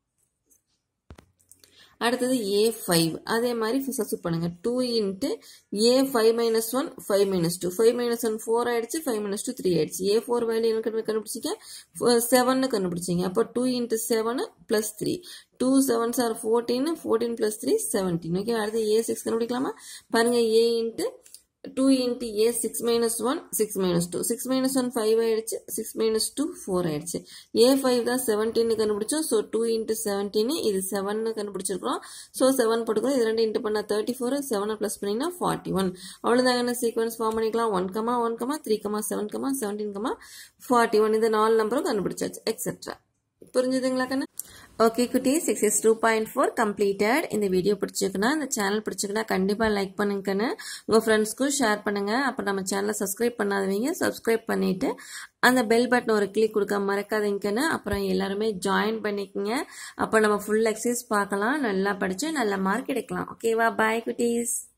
அடுத்தது ஏ ஃபைவ் அதே மாதிரி சப்ஸ்டியூட் பண்ணுங்க two into A five minus one five minus two five minus one four ஆயிடுச்சு five minus two three ஆயிடுச்சு A four value என்ன கண்டுபிடிச்சிங்க seven கண்டுபிடிச்சிங்க அப்போ two into seven plus three two sevens are fourteen fourteen plus three seventeen okay அடுத்து A six கண்டுபிடிக்கலாமா பாருங்க A into two into A six minus one six minus two six minus one five ஆயிடுச்சு six minus two four ஆயிடுச்சு A five தான் seventeen கண்டுபிடிச்சோம் so two into seventeen இது seven கண்டுபிடிச்சிருக்கோம் so seven போட்டுக்கிறோம் இது ரெண்டு இன்ட்டு பண்ணால் தேர்ட்டி ஃபோர் செவனை ப்ளஸ் பண்ணிங்கன்னா ஃபார்ட்டி ஒன் அவ்வளோதாங்க என்ன சீக்வன்ஸ் ஃபார்ம் பண்ணிக்கலாம் one comma one comma three comma seven comma seventeen comma forty one இந்த நாலு நம்பரும் கண்டுபிடிச்சாச்சு எக்ஸெட்ரா புரிஞ்சுதுங்களா கண்ணு ஓகே குட்டி six is two point four completed இந்த வீடியோ பிடிச்சிருக்குன்னா இந்த சேனல் பிடிச்சிருக்குன்னா கண்டிப்பாக லைக் பண்ணுங்கன்னு உங்கள் ஃப்ரெண்ட்ஸ்க்கும் ஷேர் பண்ணுங்கள் அப்போ நம்ம சேனலை சப்ஸ்கிரைப் பண்ணாதவங்க சப்ஸ்கிரைப் பண்ணிவிட்டு அந்த பெல் பட்டன் ஒரு கிளிக் கொடுக்க மறக்காதீங்கன்னு அப்புறம் எல்லாருமே ஜாயின் பண்ணிக்கங்க அப்போ நம்ம ஃபுல் எக்ஸசைஸ் பார்க்கலாம் நல்லா படித்து நல்ல மார்க் எடுக்கலாம் ஓகேவா பாய் குட்டீஸ்